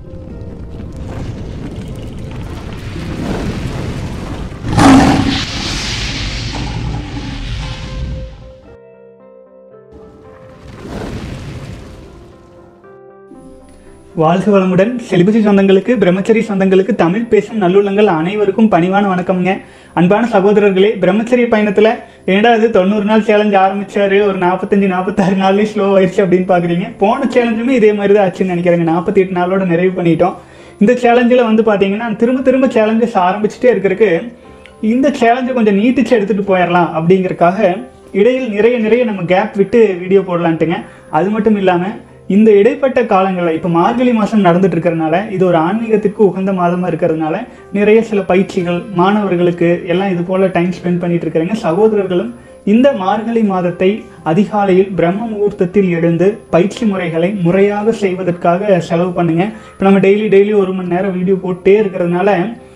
வாழ்க வளமுடன் செலிபசி சொந்தங்களுக்கு பிரம்மச்சரி சொந்தங்களுக்கு தமிழ் பேசும் நல்லுள்ளங்கள் அனைவருக்கும் பணிவான வணக்கம்ங்க அன்பான சகோதரர்களே பிரம்மச்சரிய பயணத்தில் ஏன்டா இது தொண்ணூறு நாள் சேலஞ்ச் ஆரம்பிச்சாரு ஒரு நாற்பத்தஞ்சு நாற்பத்தாறு நாள்லேயே ஸ்லோ ஆயிடுச்சு அப்படின்னு பார்க்குறீங்க போன சேலஞ்சுமே இதே மாதிரி தான் ஆச்சுன்னு நினைக்கிறேங்க நாற்பத்தி எட்டு நாளோட நிறைவு பண்ணிட்டோம் இந்த சேலஞ்சில் வந்து பார்த்தீங்கன்னா திரும்ப திரும்ப சேலஞ்சஸ் ஆரம்பிச்சுட்டே இருக்கிறதுக்கு இந்த சேலஞ்சை கொஞ்சம் நீட்டிச்சு எடுத்துகிட்டு போயிடலாம் அப்படிங்கறக்காக இடையில் நிறைய நிறைய நம்ம கேப் விட்டு வீடியோ போடலான்ட்டுங்க அது மட்டும் இல்லாமல் இந்த இடைப்பட்ட காலங்களில் இப்போ மார்கழி மாதம் நடந்துட்டு இருக்கிறதுனால இது ஒரு ஆன்மீகத்திற்கு உகந்த மாதமாக இருக்கிறதுனால நிறைய சில பயிற்சிகள் மாணவர்களுக்கு எல்லாம் இது போல் டைம் ஸ்பெண்ட் பண்ணிட்டு இருக்கிறேங்க சகோதரர்களும் இந்த மார்கழி மாதத்தை அதிகாலையில் பிரம்ம முகூர்த்தத்தில் எழுந்து பயிற்சி முறைகளை முறையாக செய்வதற்காக செலவு பண்ணுங்க இப்போ நம்ம டெய்லி டெய்லி ஒரு மணி நேரம் வீடியோ போட்டே இருக்கிறதுனால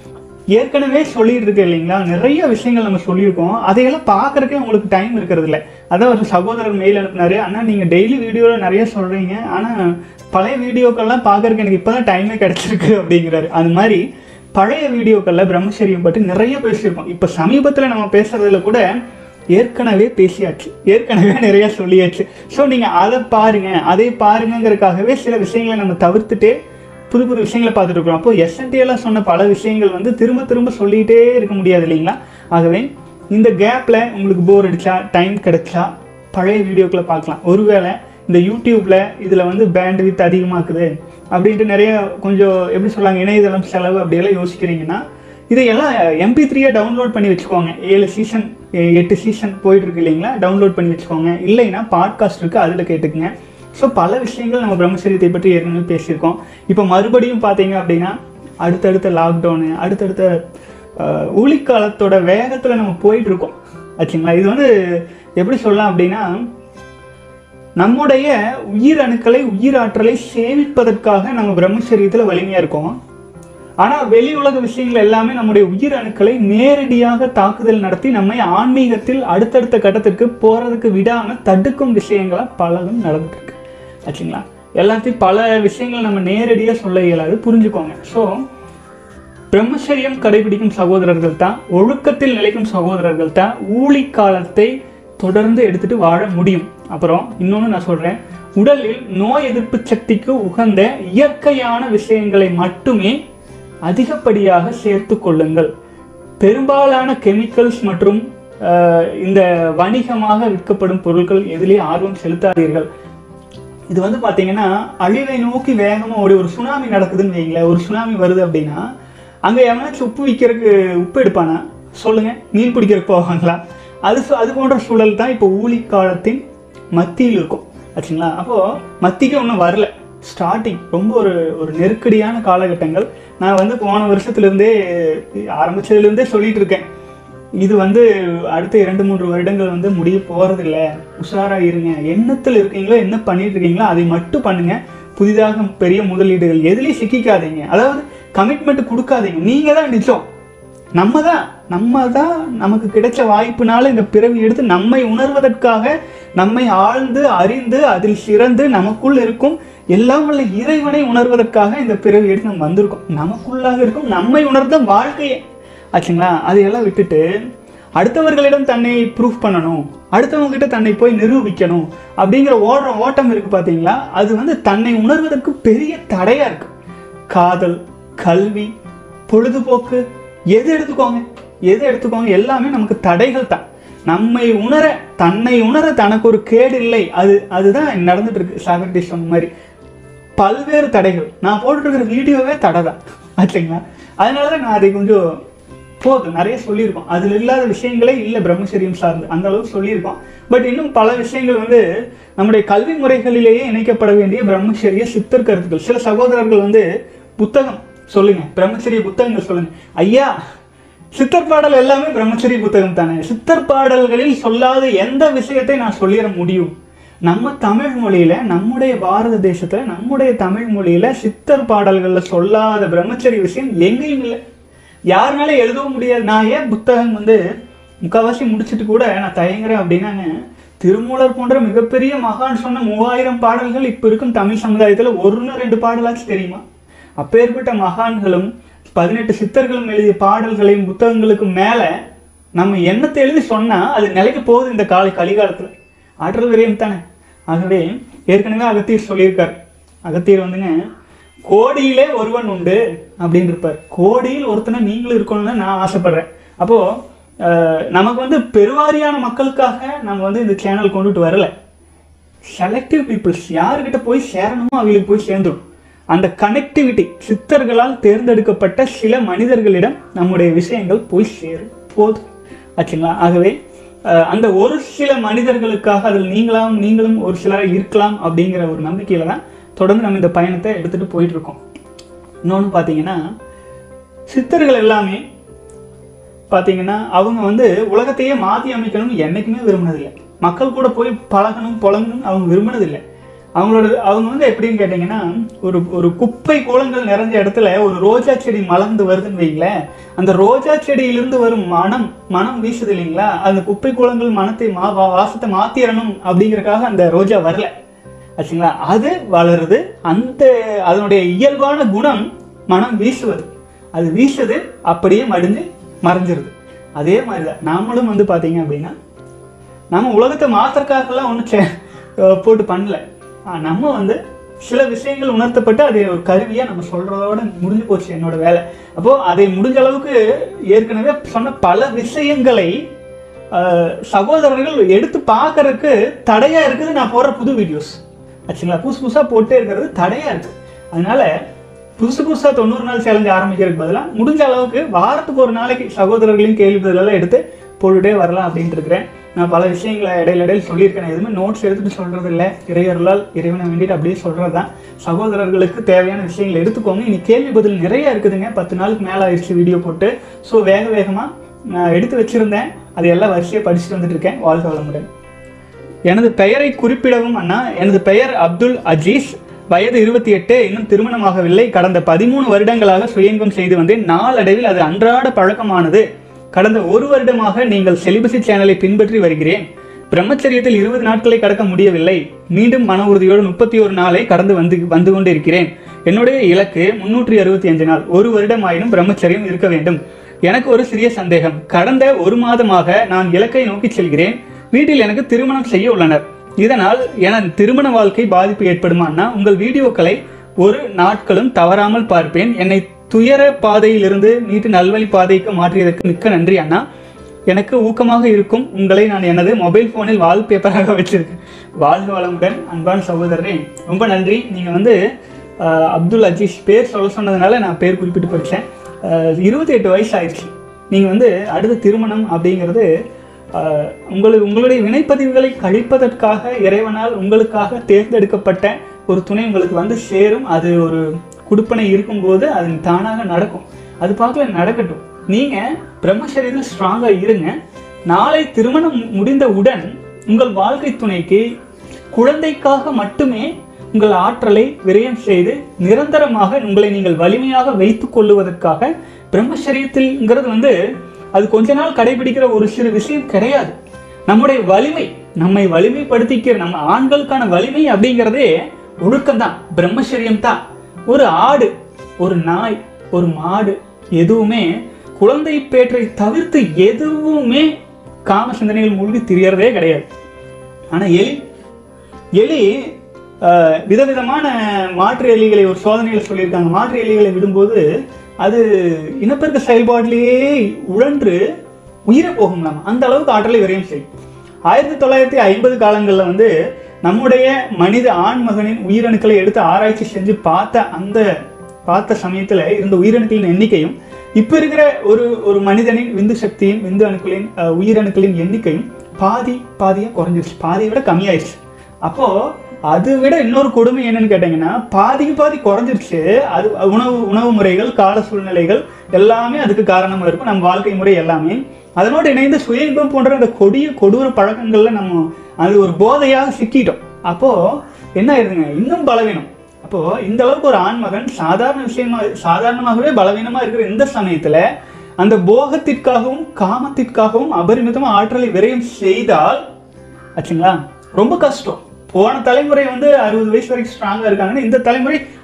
ஏற்கனவே சொல்லிட்டு இருக்கு இல்லைங்களா நிறைய விஷயங்கள் நம்ம சொல்லியிருக்கோம் அதையெல்லாம் பார்க்கறக்கே உங்களுக்கு டைம் இருக்கிறது இல்லை அதான் ஒரு சகோதரர் மெயில் அனுப்புனாரு அண்ணா நீங்கள் டெய்லி வீடியோவில் நிறைய சொல்கிறீங்க ஆனால் பழைய வீடியோக்கள்லாம் பார்க்கறக்கு எனக்கு இப்போ தான் டைமே கிடச்சிருக்கு அப்படிங்கிறாரு அது மாதிரி பழைய வீடியோக்களில் பிரம்மச்சரியம் பற்றி நிறைய பேசியிருக்கோம் இப்போ சமீபத்தில் நம்ம பேசுறதுல கூட ஏற்கனவே பேசியாச்சு ஏற்கனவே நிறைய சொல்லியாச்சு ஸோ நீங்கள் அதை பாருங்க அதை பாருங்கங்கிறதுக்காகவே சில விஷயங்களை நம்ம தவிர்த்துட்டே புது புது விஷயங்களை பார்த்துட்டு இருக்கிறோம் அப்போ எஸ்என்டிஎல்லாம் சொன்ன பல விஷயங்கள் வந்து திரும்ப திரும்ப சொல்லிகிட்டே இருக்க முடியாது இல்லைங்களா ஆகவே இந்த கேப்பில் உங்களுக்கு போர் அடிச்சா டைம் கிடைச்சா பழைய வீடியோக்களை பார்க்கலாம் ஒருவேளை இந்த யூடியூப்பில் இதில் வந்து பேண்ட் வித் அதிகமாக்குது அப்படின்ட்டு நிறைய கொஞ்சம் எப்படி சொல்லாங்க இணையதளம் செலவு அப்படியெல்லாம் யோசிக்கிறீங்கன்னா இதையெல்லாம் எம்பி த்ரீயை டவுன்லோட் பண்ணி வச்சுக்கோங்க ஏழு சீசன் எட்டு சீசன் போயிட்டு இருக்கு இல்லைங்களா டவுன்லோட் பண்ணி வச்சுக்கோங்க இல்லைன்னா பாட்காஸ்ட் இருக்குது அதில் கேட்டுக்குங்க ஸோ பல விஷயங்கள் நம்ம பிரம்மச்சரியத்தை பற்றி ஏற்கனவே பேசியிருக்கோம் இப்போ மறுபடியும் பார்த்தீங்க அப்படின்னா அடுத்தடுத்த லாக்டவுனு அடுத்தடுத்த அஹ், ஊழிக்காலத்தோட வேகத்தில் நம்ம போயிட்டு இருக்கோம் ஆச்சுங்களா இது வந்து எப்படி சொல்லலாம் அப்படின்னா நம்முடைய உயிர் அணுக்களை உயிர் ஆற்றலை சேமிப்பதற்காக நம்ம பிரம்மச்சரியத்தில் வலிமையாக இருக்கோம் ஆனால் வெளி உலக விஷயங்கள் எல்லாமே நம்முடைய உயிர் அணுக்களை நேரடியாக தாக்குதல் நடத்தி நம்மை ஆன்மீகத்தில் அடுத்தடுத்த கட்டத்திற்கு போகிறதுக்கு விடாமல் தடுக்கும் விஷயங்களா பலதும் நடந்துட்டு இருக்கு ஆச்சுங்களா எல்லாத்தையும் பல விஷயங்கள் நம்ம நேரடியாக சொல்ல இயலாது புரிஞ்சுக்கோங்க ஸோ பிரம்மச்சரியம் கடைபிடிக்கும் சகோதரர்கள் தான் ஒழுக்கத்தில் நிலைக்கும் சகோதரர்கள் தான் ஊழி காலத்தை தொடர்ந்து எடுத்துட்டு வாழ முடியும் அப்புறம் இன்னொன்று நான் சொல்றேன் உடலில் நோய் எதிர்ப்பு சக்திக்கு உகந்த இயற்கையான விஷயங்களை மட்டுமே அதிகப்படியாக சேர்த்து கொள்ளுங்கள் பெரும்பாலான கெமிக்கல்ஸ் மற்றும் அஹ், இந்த வணிகமாக விற்கப்படும் பொருட்கள் எதிலே ஆர்வம் செலுத்தாதீர்கள் இது வந்து பாத்தீங்கன்னா அழிவை நோக்கி வேகமா ஓடி ஒரு சுனாமி நடக்குதுன்னு வைங்களேன் ஒரு சுனாமி வருது அப்படின்னா அங்க எவனாச்சும் உப்பு விற்கிறதுக்கு உப்பு எடுப்பானா சொல்லுங்க மீன் பிடிக்கிறதுக்கு போவாங்களா அது சு- அது போன்ற சூழல் தான் இப்போ ஊழி காலத்தின் மத்தியில் இருக்கும் ஆச்சுங்களா அப்போ மத்திக்கு ஒன்றும் வரல ஸ்டார்டிங் ரொம்ப ஒரு ஒரு நெருக்கடியான காலகட்டங்கள் நான் வந்து போன வருஷத்துலேருந்தே ஆரம்பிச்சதுலேருந்தே சொல்லிட்டு இருக்கேன் இது வந்து அடுத்த இரண்டு மூன்று வருடங்கள் வந்து முடிய போறதில்ல உஷாரா இருங்க எண்ணத்தில் இருக்கீங்களோ என்ன பண்ணிட்டு இருக்கீங்களோ அதை மட்டும் பண்ணுங்க புதிதாக பெரிய முதலீடுகள் எதுலேயும் சிக்கிக்காதீங்க அதாவது கமிட்மெண்ட் கொடுக்காதீங்க நீங்க தான் நிச்சயம் நம்ம தான் நம்ம தான் நமக்கு கிடைச்ச வாய்ப்புனால இந்த பிறவி எடுத்து நம்மை உணர்வதற்காக நம்மை ஆழ்ந்து அறிந்து அதில் சிறந்து நமக்குள் இருக்கும் எல்லாம் வல்ல இறைவனை உணர்வதற்காக இந்த பிறவி எடுத்து நம்ம வந்திருக்கோம் நமக்குள்ளாக இருக்கும் நம்மை உணர்ந்த வாழ்க்கையே ஆச்சுங்களா அதையெல்லாம் விட்டுட்டு அடுத்தவர்களிடம் தன்னை ப்ரூஃப் பண்ணணும் அடுத்தவங்க கிட்ட தன்னை போய் நிரூபிக்கணும் அப்படிங்கிற ஓடுற ஓட்டம் இருக்கு பாத்தீங்களா அது வந்து தன்னை உணர்வதற்கு பெரிய தடையா இருக்கு காதல் கல்வி பொழுதுபோக்கு எது எடுத்துக்கோங்க எது எடுத்துக்கோங்க எல்லாமே நமக்கு தடைகள் தான் நம்மை உணர தன்னை உணர தனக்கு ஒரு கேடு இல்லை அது அதுதான் நடந்துட்டு இருக்கு சாக்ரட்டிஸ் சொன்ன மாதிரி பல்வேறு தடைகள் நான் போட்டுருக்கிற வீடியோவே தடை தான் ஆச்சுங்களா அதனால தான் நான் அதை கொஞ்சம் போதும் நிறைய சொல்லியிருக்கோம் அதில் இல்லாத விஷயங்களே இல்லை பிரம்மச்சரியம் சார்ந்து அந்த அளவுக்கு சொல்லியிருக்கோம் பட் இன்னும் பல விஷயங்கள் வந்து நம்முடைய கல்வி முறைகளிலேயே இணைக்கப்பட வேண்டிய பிரம்மச்சரிய சித்தர் கருத்துக்கள் சில சகோதரர்கள் வந்து புத்தகம் சொல்லுங்க பிரம்மச்சரிய புத்தகங்கள் சொல்லுங்க ஐயா சித்தர் பாடல் எல்லாமே பிரம்மச்சரிய புத்தகம் தானே சித்தர் பாடல்களில் சொல்லாத எந்த விஷயத்தை நான் சொல்லிட முடியும் நம்ம தமிழ் மொழியில நம்முடைய பாரத தேசத்துல நம்முடைய தமிழ் மொழியில சித்தர் பாடல்கள்ல சொல்லாத பிரம்மச்சரிய விஷயம் எங்கேயும் இல்லை யாருனால எழுதவும் முடியாது நான் ஏன் புத்தகம் வந்து முக்கால்வாசி முடிச்சிட்டு கூட நான் தயங்குறேன் அப்படின்னாங்க திருமூலர் போன்ற மிகப்பெரிய மகான் சொன்ன மூவாயிரம் பாடல்கள் இப்ப இருக்கும் தமிழ் சமுதாயத்துல ஒன்று ரெண்டு பாடலாச்சும் தெரியுமா அப்பேற்பட்ட மகான்களும் பதினெட்டு சித்தர்களும் எழுதிய பாடல்களையும் புத்தகங்களுக்கு மேல நம்ம எண்ணத்தை எழுதி சொன்னா அது நிலைக்கு போகுது இந்த காலை கலிகாலத்துல ஆற்றல் விரயம் தானே ஆகவே ஏற்கனவே அகத்தியர் சொல்லியிருக்கார் அகத்தியர் வந்துங்க கோடியிலே ஒருவன் உண்டு அப்படின்னு இருப்பார் கோடியில் ஒருத்தனை நீங்களும் இருக்கணும்னு நான் ஆசைப்படுறேன் அப்போ அஹ், நமக்கு வந்து பெருவாரியான மக்களுக்காக நம்ம வந்து இந்த சேனல் கொண்டுட்டு வரல செலக்டிவ் பீப்புள்ஸ் யாருக்கிட்ட போய் சேரணுமோ அவங்களுக்கு போய் சேர்ந்துடும் அந்த கனெக்டிவிட்டி சித்தர்களால் தேர்ந்தெடுக்கப்பட்ட சில மனிதர்களிடம் நம்முடைய விஷயங்கள் போய் சேரும் போதும் ஆச்சுங்களா ஆகவே அஹ், அந்த ஒரு சில மனிதர்களுக்காக அதில் நீங்களாம் நீங்களும் ஒரு சிலராக இருக்கலாம் அப்படிங்கிற ஒரு நம்பிக்கையில தான் தொடர்ந்து நம்ம இந்த பயணத்தை எடுத்துட்டு போயிட்டு இருக்கோம் இன்னொன்று பார்த்தீங்கன்னா சித்தர்கள் எல்லாமே பார்த்தீங்கன்னா அவங்க வந்து உலகத்தையே மாற்றி அமைக்கணும்னு என்னைக்குமே விரும்பினதில்லை மக்கள் கூட போய் பழகணும் புழங்கணும் அவங்க விரும்பினதில்லை அவங்களோட அவங்க வந்து எப்படின்னு கேட்டிங்கன்னா ஒரு ஒரு குப்பை கூலங்கள் நிறைஞ்ச இடத்துல ஒரு ரோஜா செடி மலர்ந்து வருதுன்னு வைங்களேன் அந்த ரோஜா செடியிலிருந்து வரும் மனம் மனம் வீசுது இல்லைங்களா அந்த குப்பை கூலங்கள் மனத்தை மா வா- வாசத்தை மாத்திரணும் அப்படிங்கறக்காக அந்த ரோஜா வரல ஆச்சுங்களா அது வளருது அந்த அதனுடைய இயல்பான குணம் மனம் வீசுவது அது வீசுது அப்படியே மடிஞ்சு மறைஞ்சிருது அதே மாதிரி தான் நாமளும் வந்து பார்த்தீங்க அப்படின்னா நம்ம உலகத்தை மாத்திரக்காகலாம் ஒன்றும் போட்டு பண்ணல ஆ, நம்ம வந்து சில விஷயங்கள் உணர்த்தப்பட்டு அதை ஒரு கருவியாக நம்ம சொல்றதோட முடிஞ்சு போச்சு என்னோட வேலை அப்போ அதை முடிஞ்ச அளவுக்கு ஏற்கனவே சொன்ன பல விஷயங்களை ஆஹ், சகோதரர்கள் எடுத்து பார்க்கறதுக்கு தடையா இருக்குது நான் போடுற புது வீடியோஸ் ஆச்சுங்களா புதுசு புதுசா போட்டே இருக்கிறது தடையா இருக்கு அதனால புதுசு புதுசா தொண்ணூறு நாள் சேலஞ்ச் ஆரம்பிக்கிறதுக்கு பதிலாக முடிஞ்ச அளவுக்கு வாரத்துக்கு ஒரு நாளைக்கு சகோதரர்களையும் கேள்வி பதிலெல்லாம் எடுத்து போட்டுட்டே வரலாம் அப்படின்ட்டு இருக்கிறேன் நான் பல விஷயங்களை இடையில இடையில சொல்லியிருக்கேன் நான் எதுவுமே நோட்ஸ் எடுத்துட்டு சொல்றது இல்லை இறையர்களால் இறைவனை வேண்டிட்டு அப்படியே சொல்றது தான் சகோதரர்களுக்கு தேவையான விஷயங்களை எடுத்துக்கோங்க இனி கேள்வி பதில் நிறைய இருக்குதுங்க பத்து நாளுக்கு மேலே ஆயிடுச்சு வீடியோ போட்டு ஸோ வேக வேகமாக நான் எடுத்து வச்சிருந்தேன் அது எல்லாம் வரிசையாக படிச்சுட்டு வந்துட்டு இருக்கேன் வாழ்க வளமுடன் எனது பெயரை குறிப்பிடவும் அண்ணா எனது பெயர் அப்துல் அஜீஸ் வயது இருபத்தி எட்டு இன்னும் திருமணமாகவில்லை கடந்த பதிமூணு வருடங்களாக சுயங்கம் செய்து வந்தேன் நாளடைவில் அது அன்றாட பழக்கமானது கடந்த ஒரு வருடமாக நீங்கள் செலிபசி சேனலை பின்பற்றி வருகிறேன் பிரம்மச்சரியத்தில் இருபது நாட்களை கடக்க முடியவில்லை மீண்டும் மன உறுதியோடு முப்பத்தி ஒரு நாளை கடந்து வந்து வந்து கொண்டிருக்கிறேன் என்னுடைய இலக்கு முன்னூற்றி அறுபத்தி அஞ்சு நாள் ஒரு வருடம் ஆயினும் பிரம்மச்சரியம் இருக்க வேண்டும் எனக்கு ஒரு சிறிய சந்தேகம் கடந்த ஒரு மாதமாக நான் இலக்கை நோக்கி செல்கிறேன் வீட்டில் எனக்கு திருமணம் செய்ய உள்ளனர் இதனால் எனது திருமண வாழ்க்கை பாதிப்பு ஏற்படுமான்னா உங்கள் வீடியோக்களை ஒரு நாட்களும் தவறாமல் பார்ப்பேன் என்னை துயர பாதையிலிருந்து மீட்டு நல்வழி பாதைக்கு மாற்றியதற்கு மிக்க நன்றி அண்ணா எனக்கு ஊக்கமாக இருக்கும் உங்களை நான் எனது மொபைல் ஃபோனில் வால்பேப்பராக வச்சிருக்கேன் வாழ்க வளமுடன் அன்பான சகோதரரே ரொம்ப நன்றி நீங்கள் வந்து ஆஹ், அப்துல் அஜீஸ் பேர் சொல்ல சொன்னதுனால நான் பேர் குறிப்பிட்டு படித்தேன் இருபத்தி எட்டு வயசு ஆயிடுச்சு நீங்கள் வந்து அடுத்த திருமணம் அப்படிங்கிறது ஆஹ், உங்களுக்கு உங்களுடைய வினைப்பதிவுகளை கழிப்பதற்காக இறைவனால் உங்களுக்காக தேர்ந்தெடுக்கப்பட்ட ஒரு துணை உங்களுக்கு வந்து சேரும் அது ஒரு குடுப்பனை இருக்கும்போது அது தானாக நடக்கும் அது பார்க்கல நடக்கட்டும் நீங்க பிரம்மச்சரியத்தில் ஸ்ட்ராங்கா இருங்க நாளை திருமணம் முடிந்தவுடன் உங்கள் வாழ்க்கை துணைக்கு குழந்தைக்காக மட்டுமே உங்கள் ஆற்றலை விரயம் செய்து நிரந்தரமாக உங்களை நீங்கள் வலிமையாக வைத்துக் கொள்ளுவதற்காக பிரம்மச்சரியத்தில்ங்கிறது வந்து அது கொஞ்ச நாள் கடைபிடிக்கிற ஒரு சிறு விஷயம் கிடையாது நம்முடைய வலிமை நம்மை வலிமைப்படுத்திக்கிற நம்ம ஆண்களுக்கான வலிமை அப்படிங்கிறதே ஒழுக்கம்தான் பிரம்மச்சரியம் தான் ஒரு ஆடு ஒரு நாய் ஒரு மாடு எதுவுமே குழந்தை பேற்றை தவிர்த்து எதுவுமே காம சிந்தனைகள் மூழ்கி திரியறதே கிடையாது ஆனா எலி எலி ஆஹ், விதவிதமான மாற்று எலிகளை ஒரு சோதனையில் சொல்லியிருக்காங்க மாற்று எலிகளை விடும்போது அது இனப்பெருக்க செயல்பாட்டிலேயே உழன்று உயிரை போகும்லாம் அந்த அளவுக்கு ஆற்றலை விரயம் செய்யும் ஆயிரத்தி தொள்ளாயிரத்தி ஐம்பது காலங்களில் வந்து நம்முடைய மனித ஆண் மகனின் உயிரணுக்களை எடுத்து ஆராய்ச்சி செஞ்சு பார்த்த அந்த பார்த்த சமயத்தில் இருந்த உயிரணுக்களின் எண்ணிக்கையும் இப்போ இருக்கிற ஒரு ஒரு மனிதனின் விந்து சக்தியின் விந்து அணுக்களின் அஹ், உயிரணுக்களின் எண்ணிக்கையும் பாதி பாதியாக குறைஞ்சிருச்சு பாதியை விட கம்மியாயிருச்சு அப்போ அதை விட இன்னொரு கொடுமை என்னன்னு கேட்டீங்கன்னா பாதிக்கு பாதி குறைஞ்சிருச்சு அது உணவு உணவு முறைகள் கால சூழ்நிலைகள் எல்லாமே அதுக்கு காரணமா இருக்கும் நம்ம வாழ்க்கை முறை எல்லாமே அதனோடு இணைந்து சுய இன்பம் போன்ற அந்த கொடிய கொடூர பழக்கங்கள்ல நம்ம அது ஒரு போதையாக சிக்கிட்டோம் அப்போ என்ன ஆயிருதுங்க இன்னும் பலவீனம் அப்போ இந்த அளவுக்கு ஒரு ஆண்மகன் சாதாரண விஷயமா சாதாரணமாகவே பலவீனமா இருக்கிற இந்த சமயத்துல அந்த போகத்திற்காகவும் காமத்திற்காகவும் அபரிமிதமா ஆற்றலை விரயம் செய்தால் ஆச்சுங்களா ரொம்ப கஷ்டம் போன தலைமுறை வந்து அறுபது வயசு வரைக்கும் ஸ்ட்ராங்கா இருக்காங்கன்னா இந்த தலைமுறை முப்பது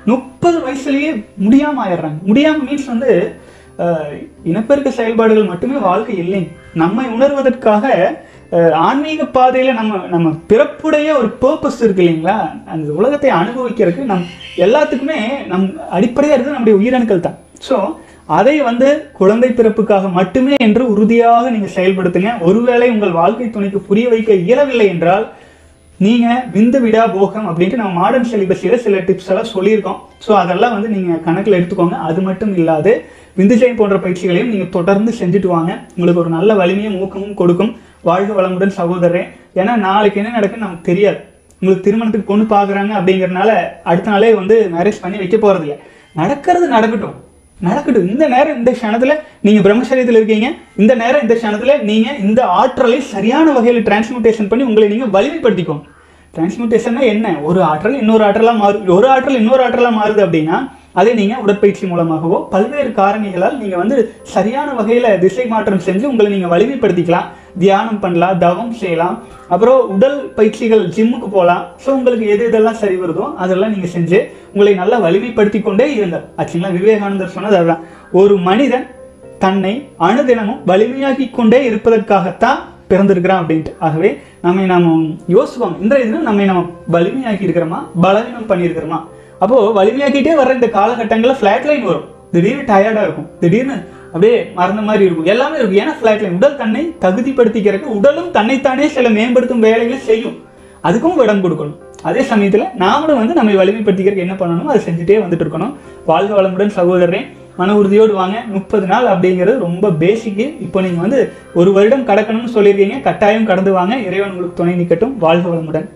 முப்பது வயசுலயே முடியாம ஆயிடுறாங்க முடியாம மீன்ஸ் வந்து அஹ், இனப்பெருக்க செயல்பாடுகள் மட்டுமே வாழ்க்கை இல்லைங்க நம்மை உணர்வதற்காக அஹ், ஆன்மீக பாதையில நம்ம நம்ம பிறப்புடைய ஒரு பர்பஸ் இருக்கு இல்லைங்களா அந்த உலகத்தை அனுபவிக்கிறதுக்கு நம் எல்லாத்துக்குமே நம் அடிப்படையா இருக்குது நம்முடைய உயிரணுக்கள் தான் ஸோ அதை வந்து குழந்தை பிறப்புக்காக மட்டுமே என்று உறுதியாக நீங்க செயல்படுத்துங்க ஒருவேளை உங்கள் வாழ்க்கை துணைக்கு புரிய வைக்க இயலவில்லை என்றால் நீங்க விந்து விடா போகம் அப்படின்ட்டு நம்ம மாடர்ன் சிலிபஸில் சில டிப்ஸ் எல்லாம் சொல்லியிருக்கோம் ஸோ அதெல்லாம் வந்து நீங்க கணக்கில் எடுத்துக்கோங்க அது மட்டும் இல்லாது விந்துஜயம் போன்ற பயிற்சிகளையும் நீங்க தொடர்ந்து செஞ்சுட்டு வாங்க உங்களுக்கு ஒரு நல்ல வலிமையும் ஊக்கமும் கொடுக்கும் வாழ்க வளமுடன் சகோதரரே ஏன்னா நாளைக்கு என்ன நடக்குன்னு நமக்கு தெரியாது உங்களுக்கு திருமணத்துக்கு பொண்ணு பார்க்குறாங்க அப்படிங்கறனால அடுத்த நாளே வந்து மேரேஜ் பண்ணி வைக்க போறதில்ல நடக்கிறது நடக்கட்டும் நடக்கட்டும் இந்த நேரம் இந்த க்ஷணத்துல நீங்க பிரம்மச்சரியத்தில் இருக்கீங்க இந்த நேரம் இந்த க்ஷணத்துல நீங்க இந்த ஆற்றலை சரியான வகையில் டிரான்ஸ்மியூட்டேஷன் பண்ணி உங்களை நீங்க வலிமைப்படுத்திக்கோங்க டிரான்ஸ்மியூட்டேஷன்னா என்ன ஒரு ஆற்றல் இன்னொரு ஆற்றலா மாறு ஒரு ஆற்றல் இன்னொரு ஆற்றலா மாறுது அப்படின்னா அதை நீங்க உடற்பயிற்சி மூலமாகவோ பல்வேறு காரணிகளால் நீங்க வந்து சரியான வகையில திசை மாற்றம் செஞ்சு உங்களை நீங்க வலிமைப்படுத்திக்கலாம் தியானம் பண்ணலாம் தவம் செய்யலாம் அப்புறம் உடல் பயிற்சிகள் ஜிம்முக்கு போகலாம் ஸோ உங்களுக்கு எது எதெல்லாம் சரி வருதோ அதெல்லாம் நீங்க செஞ்சு உங்களை நல்லா வலிமைப்படுத்தி கொண்டே இருங்க ஆச்சுங்களா விவேகானந்தர் சொன்னது அதுதான் ஒரு மனிதன் தன்னை அணுதினமும் வலிமையாக்கி கொண்டே இருப்பதற்காகத்தான் பிறந்திருக்கிறான் அப்படின்ட்டு ஆகவே நம்மை நாம யோசிப்போம் இன்றைய தினம் நம்மை நம்ம வலிமையாக்கி இருக்கிறோமா பலவீனம் பண்ணியிருக்கிறோமா அப்போ வலிமையாக்கிட்டே வர்ற இந்த காலகட்டங்களில் ஃபிளாட் லைன் வரும் திடீர்னு டயர்டா இருக்கும் திடீர்னு அப்படியே மறந்த மாதிரி இருக்கும் எல்லாமே இருக்கும் ஏன்னா ஃபிளாட் லைன் உடல் தன்னை தகுதிப்படுத்திக்கிறதுக்கு உடலும் தன்னைத்தானே சில மேம்படுத்தும் வேலைகளை செய்யும் அதுக்கும் இடம் கொடுக்கணும் அதே சமயத்தில் நாமளும் வந்து நம்மை வலிமைப்படுத்திக்கிறதுக்கு என்ன பண்ணணும் அதை செஞ்சுட்டே வந்துட்டு இருக்கணும் வாழ்க வளமுடன் சகோதரரே மன உறுதியோடு வாங்க முப்பது நாள் அப்படிங்கிறது ரொம்ப பேசிக்கு இப்போ நீங்கள் வந்து ஒரு வருடம் கடக்கணும்னு சொல்லியிருக்கீங்க கட்டாயம் கடந்து வாங்க இறைவன் உங்களுக்கு துணை நிற்கட்டும் வாழ்க வளமுடன்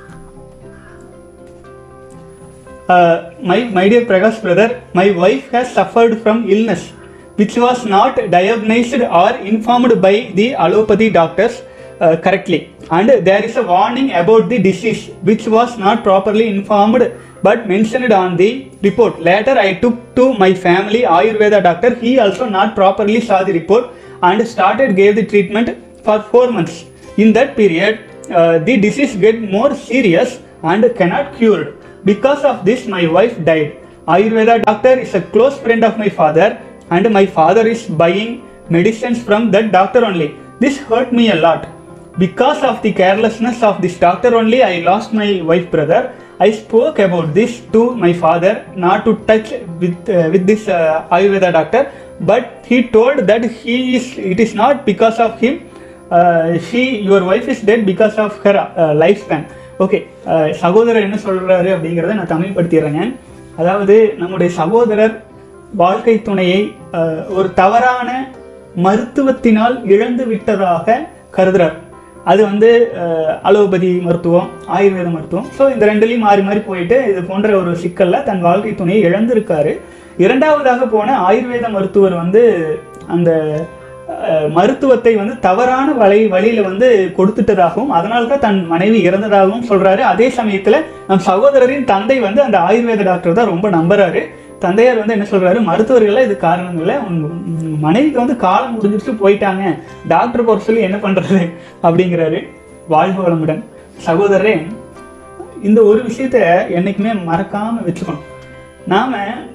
Uh, my my dear Prakash brother, my wife has suffered from illness which was not diagnosed or informed by the allopathy doctors uh, correctly, and there is a warning about the disease which was not properly informed but mentioned on the report. Later, I took to my family Ayurveda doctor. He also not properly saw the report and started gave the treatment for four months. In that period, uh, the disease get more serious and cannot cured. Because of this, my wife died. Ayurveda doctor is a close friend of my father, and my father is buying medicines from that doctor only. This hurt me a lot. Because of the carelessness of this doctor only, I lost my wife brother. I spoke about this to my father not to touch with uh, with this uh, Ayurveda doctor, but he told that he is it is not because of him. Uh, she your wife is dead because of her uh, lifespan. Okay சகோதரர் என்ன சொல்றாரு அப்படிங்கிறத நான் தமிழ்படுத்திடுறேங்க அதாவது நம்முடைய சகோதரர் வாழ்க்கை துணையை அஹ், ஒரு தவறான மருத்துவத்தினால் இழந்து விட்டதாக கருதுறார் அது வந்து அஹ், அலோபதி மருத்துவம் ஆயுர்வேத மருத்துவம் ஸோ இந்த ரெண்டுலையும் மாறி மாறி போயிட்டு இது போன்ற ஒரு சிக்கல்ல தன் வாழ்க்கை துணையை இழந்திருக்காரு இரண்டாவதாக போன ஆயுர்வேத மருத்துவர் வந்து அந்த அஹ், மருத்துவத்தை வந்து தவறான வழி வழியில வந்து கொடுத்துட்டதாகவும் அதனால தான் தன் மனைவி இறந்ததாகவும் சொல்றாரு அதே சமயத்துல நம் சகோதரரின் தந்தை வந்து அந்த ஆயுர்வேத டாக்டர் தான் ரொம்ப நம்புறாரு தந்தையார் வந்து என்ன சொல்றாரு மருத்துவர்கள்லாம் இது காரணம் இல்லை உன் உன் மனைவிக்கு வந்து காலம் முடிஞ்சிட்டு போயிட்டாங்க டாக்டர் போற சொல்லி என்ன பண்றது அப்படிங்கிறாரு வாழ்க வளமுடன் சகோதரரே இந்த ஒரு விஷயத்த என்னைக்குமே மறக்காம வச்சுக்கணும் நாம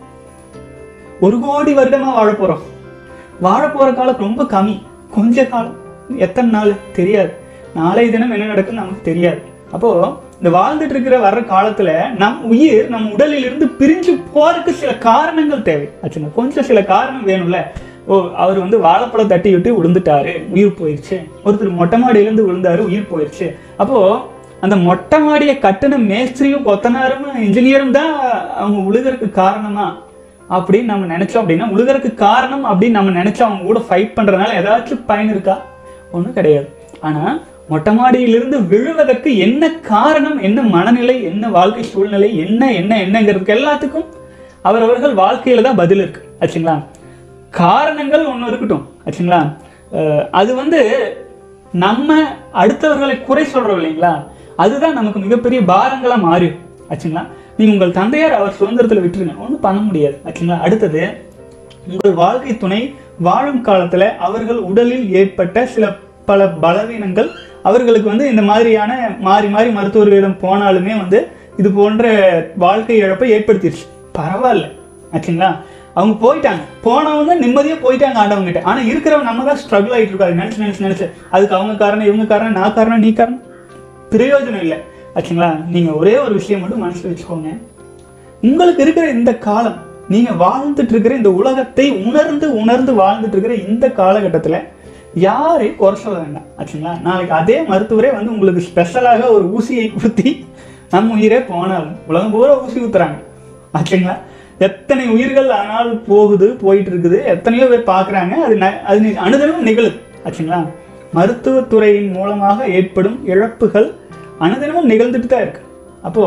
ஒரு கோடி வருடமா வாழ போறோம் வாழ போற காலம் ரொம்ப கம்மி கொஞ்ச காலம் எத்தனை நாள் தெரியாது நாளை தினம் என்ன நடக்குன்னு நமக்கு தெரியாது அப்போ இந்த வாழ்ந்துட்டு இருக்கிற வர்ற காலத்துல நம் உயிர் நம் உடலில் இருந்து பிரிஞ்சு போறதுக்கு சில காரணங்கள் தேவை ஆச்சுங்க கொஞ்சம் சில காரணம் வேணும்ல ஓ அவர் வந்து வாழைப்பழம் தட்டி விட்டு விழுந்துட்டாரு உயிர் போயிடுச்சு ஒருத்தர் மொட்டை மாடியிலேருந்து விழுந்தாரு உயிர் போயிடுச்சு அப்போ அந்த மொட்டை மாடியை கட்டின மேஸ்திரியும் கொத்தனாரும் இன்ஜினியரும் தான் அவங்க உழுகிறதுக்கு காரணமா அப்படின்னு நம்ம நினைச்சோம் அப்படின்னா உழுகிறதுக்கு காரணம் அப்படின்னு நம்ம நினைச்சு அவங்க கூட ஃபைட் பண்றதுனால ஏதாச்சும் பயன் இருக்கா ஒன்றும் கிடையாது ஆனா மொட்டை மாடியிலிருந்து விழுவதற்கு என்ன காரணம் என்ன மனநிலை என்ன வாழ்க்கை சூழ்நிலை என்ன என்ன என்னங்கிறதுக்கு எல்லாத்துக்கும் அவரவர்கள் வாழ்க்கையில தான் பதில் இருக்கு ஆச்சுங்களா காரணங்கள் ஒன்று இருக்கட்டும் ஆச்சுங்களா அஹ் அது வந்து நம்ம அடுத்தவர்களை குறை சொல்றோம் இல்லைங்களா அதுதான் நமக்கு மிகப்பெரிய பாரங்களா மாறிடும் ஆச்சுங்களா நீங்க உங்கள் தந்தையார் அவர் சுதந்திரத்துல விட்டுருங்க ஒன்றும் பண்ண முடியாது ஆச்சுங்களா அடுத்தது உங்கள் வாழ்க்கை துணை வாழும் காலத்துல அவர்கள் உடலில் ஏற்பட்ட சில பல பலவீனங்கள் அவர்களுக்கு வந்து இந்த மாதிரியான மாறி மாறி மருத்துவர்களிடம் போனாலுமே வந்து இது போன்ற வாழ்க்கை இழப்பை ஏற்படுத்திடுச்சு பரவாயில்ல ஆச்சுங்களா அவங்க போயிட்டாங்க போனவங்க நிம்மதியாக போயிட்டாங்க ஆண்டவங்க கிட்ட ஆனால் இருக்கிறவங்க நம்ம தான் ஸ்ட்ரகிள் ஆகிட்டு இருக்காரு நினச்சி நினச்சி நினச்சி அதுக்கு அவங்க காரணம் இவங்க காரணம் நான் காரணம் நீ காரணம் பிரயோஜனம் இல்லை ஆச்சுங்களா நீங்கள் ஒரே ஒரு விஷயம் மட்டும் மனசில் வச்சுக்கோங்க உங்களுக்கு இருக்கிற இந்த காலம் நீங்க வாழ்ந்துட்டு இருக்கிற இந்த உலகத்தை உணர்ந்து உணர்ந்து வாழ்ந்துட்டு இருக்கிற இந்த காலகட்டத்தில் யாரையும் குறை சொல்ல வேண்டாம் ஆச்சுங்களா நாளைக்கு அதே மருத்துவரே வந்து உங்களுக்கு ஸ்பெஷலாக ஒரு ஊசியை குத்தி நம்ம உயிரே போனாலும் உலகம் பூரா ஊசி குத்துறாங்க ஆச்சுங்களா எத்தனை உயிர்கள் ஆனால் போகுது போயிட்டு இருக்குது எத்தனையோ பேர் பார்க்குறாங்க அது ந- அது நி- அனுதினமும் நிகழுது ஆச்சுங்களா மருத்துவத்துறையின் மூலமாக ஏற்படும் இழப்புகள் அனுதினமும் நிகழ்ந்துட்டு தான் இருக்கு அப்போ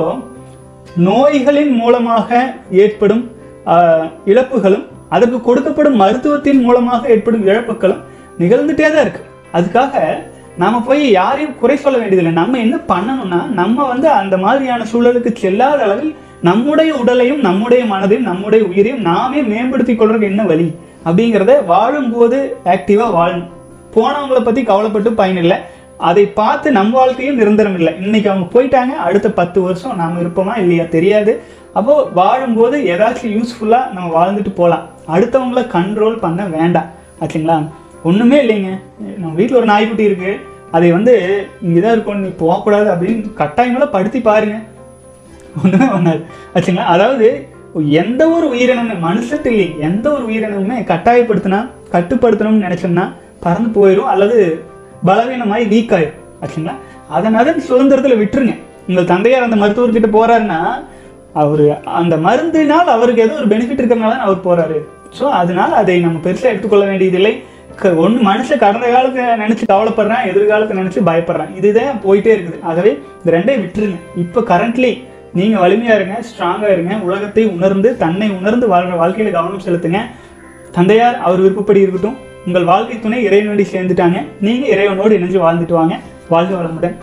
நோய்களின் மூலமாக ஏற்படும் ஆஹ், இழப்புகளும் அதற்கு கொடுக்கப்படும் மருத்துவத்தின் மூலமாக ஏற்படும் இழப்புகளும் நிகழ்ந்துட்டே தான் இருக்கு அதுக்காக நாம போய் யாரையும் குறை சொல்ல வேண்டியதில்லை நம்ம என்ன பண்ணணும்னா நம்ம வந்து அந்த மாதிரியான சூழலுக்கு செல்லாத அளவில் நம்முடைய உடலையும் நம்முடைய மனதையும் நம்முடைய உயிரையும் நாமே மேம்படுத்திக் கொள்றதுக்கு என்ன வழி அப்படிங்கிறத வாழும்போது ஆக்டிவாக வாழணும் போனவங்கள பற்றி கவலைப்பட்டு பயனில்லை அதை பார்த்து நம்ம வாழ்க்கையும் நிரந்தரம் இல்லை இன்னைக்கு அவங்க போயிட்டாங்க அடுத்த பத்து வருஷம் நாம இருப்போமா இல்லையா தெரியாது அப்போ வாழும்போது ஏதாச்சும் யூஸ்ஃபுல்லாக நம்ம வாழ்ந்துட்டு போகலாம் அடுத்தவங்கள கண்ட்ரோல் பண்ண வேண்டாம் ஆச்சுங்களா ஒன்றுமே இல்லைங்க நம்ம வீட்டில் ஒரு நாய்க்குட்டி இருக்கு அதை வந்து இங்கே தான் இருக்கும் நீ போகக்கூடாது அப்படின்னு கட்டாயங்கள படுத்தி பாருங்க ஒன்றுமே பண்ணாது ஆச்சுங்களா அதாவது எந்த ஒரு உயிரினமே மனுஷத்து இல்லை எந்த ஒரு உயிரினமுமே கட்டாயப்படுத்தினா கட்டுப்படுத்தணும்னு நினைச்சோம்னா பறந்து போயிடும் அல்லது பலவீனமாய் வீக் ஆயிடும் ஆச்சுங்களா அதன் அதன் சுதந்திரத்தில் விட்டுருங்க உங்கள் தந்தையார் அந்த மருத்துவர்கிட்ட போறாருன்னா அவர் அந்த மருந்தினால் அவருக்கு ஏதோ ஒரு பெனிஃபிட் இருக்கிறனால தான் அவர் போறாரு ஸோ அதனால அதை நம்ம பெருசாக எடுத்துக்கொள்ள வேண்டியதில்லை ஒன்று மனுஷன் கடந்த காலத்தை நினைச்சு கவலைப்படுறான் எதிர்காலத்தை நினைச்சு பயப்படுறான் இதுதான் போயிட்டே இருக்குது ஆகவே இந்த ரெண்டையும் விட்டுருங்க இப்போ கரண்ட்லி நீங்க வலிமையா இருங்க ஸ்ட்ராங்கா இருங்க உலகத்தை உணர்ந்து தன்னை உணர்ந்து வாழ்ற வாழ்க்கையில கவனம் செலுத்துங்க தந்தையார் அவர் விருப்பப்படி இருக்கட்டும் உங்கள் வாழ்க்கை துணை இறைவனோடு சேர்ந்துட்டாங்க நீங்க இறைவனோடு இணைஞ்சு வாழ்ந்துட்டு வாங்க வாழ்க வளமுடன்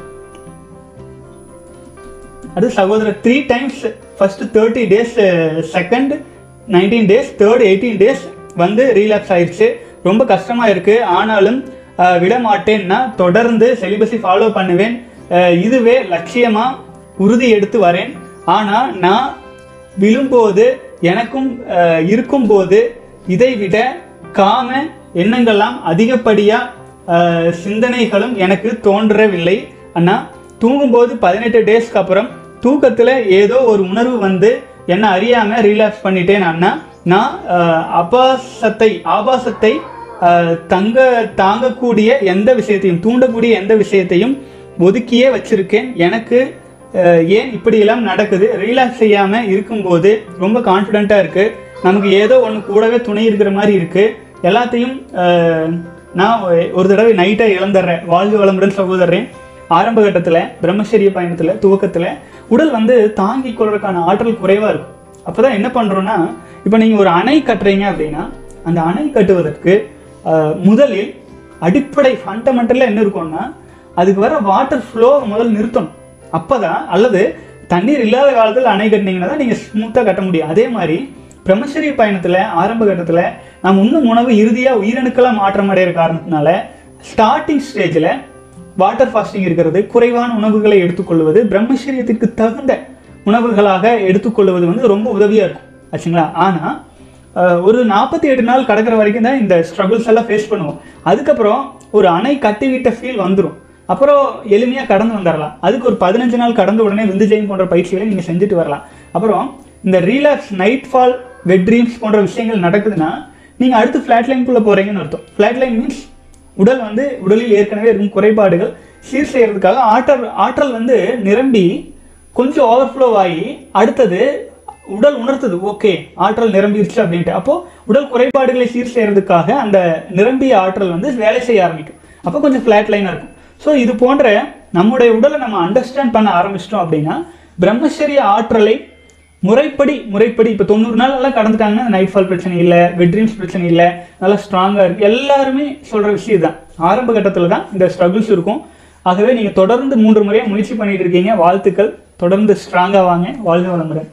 அது சகோதரர் three times first thirty days second nineteen days third eighteen days வந்து ரீலாப்ஸ் ஆயிடுச்சு ரொம்ப கஷ்டமா இருக்கு ஆனாலும் அஹ், விட மாட்டேன்னா தொடர்ந்து செலிபஸை ஃபாலோ பண்ணுவேன் அஹ், இதுவே லட்சியமா உறுதி எடுத்து வரேன் ஆனா நான் விழும்போது எனக்கும் அஹ், இருக்கும்போது இதை விட காம எண்ணங்கள்லாம் அதிகப்படியா அஹ், சிந்தனைகளும் எனக்கு தோன்றவில்லை அண்ணா தூங்கும்போது பதினெட்டு டேஸ்க்கு அப்புறம் தூக்கத்தில் ஏதோ ஒரு உணர்வு வந்து என்ன அறியாம ரீலாக்ஸ் பண்ணிட்டேன் அண்ணா நான் அஹ், அபாசத்தை ஆபாசத்தை அஹ், தங்க தாங்கக்கூடிய எந்த விஷயத்தையும் தூண்டக்கூடிய எந்த விஷயத்தையும் ஒதுக்கியே வச்சிருக்கேன் எனக்கு அஹ், ஏன் இப்படியெல்லாம் நடக்குது ரிலாக்ஸ் செய்யாம இருக்கும்போது ரொம்ப கான்ஃபிடென்ட்டாக இருக்கு நமக்கு ஏதோ ஒன்று கூடவே துணை இருக்கிற மாதிரி இருக்கு எல்லாத்தையும் அஹ், நான் ஒரு தடவை நைட்டாக இழந்துடுறேன் வாழ்வு வளமுடன் சகோதரன் ஆரம்ப கட்டத்தில் பிரம்மச்சரிய பயணத்தில் துவக்கத்தில் உடல் வந்து தாங்கிக் கொள்றதுக்கான ஆற்றல் குறைவாக இருக்கும் அப்போ தான் என்ன பண்ணுறோன்னா இப்போ நீங்கள் ஒரு அணை கட்டுறீங்க அப்படின்னா அந்த அணை கட்டுவதற்கு அஹ், முதலில் அடிப்படை ஃபண்டமெண்டலாக என்ன இருக்கும்னா அதுக்கு வர வாட்டர் ஃப்ளோ முதல்ல நிறுத்தணும் அப்பதான் அல்லது தண்ணீர் இல்லாத காலத்தில் அணை கட்டினீங்கன்னா தான் நீங்கள் ஸ்மூத்தாக கட்ட முடியும் அதே மாதிரி பிரம்மச்சரிய பயணத்தில் ஆரம்ப கட்டத்தில் நாம் உண்ணும் உணவு இறுதியாக உயிரணுக்களாக மாற்றம் அடைகிற காரணத்தினால ஸ்டார்டிங் ஸ்டேஜில் வாட்டர் ஃபாஸ்டிங் இருக்கிறது குறைவான உணவுகளை எடுத்துக்கொள்வது பிரம்மச்சரியத்திற்கு தகுந்த உணவுகளாக எடுத்துக்கொள்வது வந்து ரொம்ப உதவியாக இருக்கும் ஆச்சுங்களா ஆனால் அஹ், ஒரு நாற்பத்தி எட்டு நாள் கடக்கிற வரைக்கும் தான் இந்த ஸ்ட்ரகிள்ஸ் எல்லாம் ஃபேஸ் பண்ணுவோம் அதுக்கப்புறம் ஒரு அணை கட்டிவிட்ட ஃபீல் வந்துடும் அப்புறம் எளிமையாக கடந்து வந்துடலாம் அதுக்கு ஒரு பதினஞ்சு நாள் கடந்த உடனே விந்துஜெயம் போன்ற பயிற்சிகளை நீங்கள் செஞ்சுட்டு வரலாம் அப்புறம் இந்த relax night fall wet dreams போன்ற விஷயங்கள் நடக்குதுன்னா நீங்கள் அடுத்து ஃப்ளாட் லைனுக்குள்ளே போகிறீங்கன்னு அர்த்தம் ஃப்ளாட் லைன் மீன்ஸ் உடல் வந்து உடலில் ஏற்கனவே இருக்கும் குறைபாடுகள் சீர் செய்யறதுக்காக ஆற்றல் ஆற்றல் வந்து நிரம்பி கொஞ்சம் ஓவர்ஃப்ளோ ஆகி அடுத்தது உடல் உணர்த்துது ஓகே ஆற்றல் நிரம்பிருச்சு அப்படின்ட்டு அப்போ உடல் குறைபாடுகளை சீர் செய்யறதுக்காக அந்த நிரம்பிய ஆற்றல் வந்து வேலை செய்ய ஆரம்பிக்கும் அப்போ கொஞ்சம் ஃப்ளாட் லைனாக இருக்கும் ஸோ இது போன்ற நம்முடைய உடலை நம்ம அண்டர்ஸ்டாண்ட் பண்ண ஆரம்பிச்சிட்டோம் அப்படின்னா பிரம்மச்சரிய ஆற்றலை முறைப்படி முறைப்படி இப்போ தொண்ணூறு நாள் எல்லாம் கடந்துட்டாங்கன்னா நைட் ஃபால் பிரச்சனை இல்லை வெட்ரீம்ஸ் பிரச்சனை இல்லை நல்லா ஸ்ட்ராங்காக இருக்கு எல்லாருமே சொல்கிற விஷயம் தான் ஆரம்ப கட்டத்தில் தான் இந்த ஸ்ட்ரகிள்ஸ் இருக்கும் ஆகவே நீங்கள் தொடர்ந்து மூன்று முறையாக முயற்சி பண்ணிட்டு இருக்கீங்க வாழ்த்துக்கள் தொடர்ந்து ஸ்ட்ராங்காக வாங்க வாழ்க வளமுடன்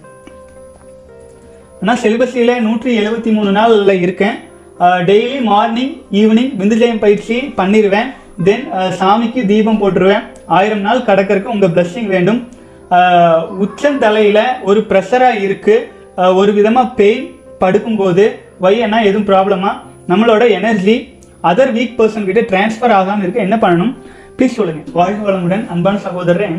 ஆனால் செலிபஸில் நூற்றி எழுபத்தி மூணு நாள்ல இருக்கேன் டெய்லி மார்னிங் ஈவினிங் விந்துஜயம் பயிற்சி பண்ணிடுவேன் தென் சாமிக்கு தீபம் போட்டுருவேன் ஆயிரம் நாள் கடக்கறதுக்கு உங்கள் blessing வேண்டும் ஆஹ் உச்சந்தலையில் ஒரு ப்ரெஷராக இருக்கு அஹ், ஒரு விதமாக பெயின் படுக்கும்போது வையனா எதுவும் ப்ராப்ளமா நம்மளோட எனர்ஜி அதர் வீக் பர்சன் கிட்ட டிரான்ஸ்ஃபர் ஆகாமல் இருக்க என்ன பண்ணணும் ப்ளீஸ் சொல்லுங்க வாழ்க வளமுடன் அன்பான சகோதரன்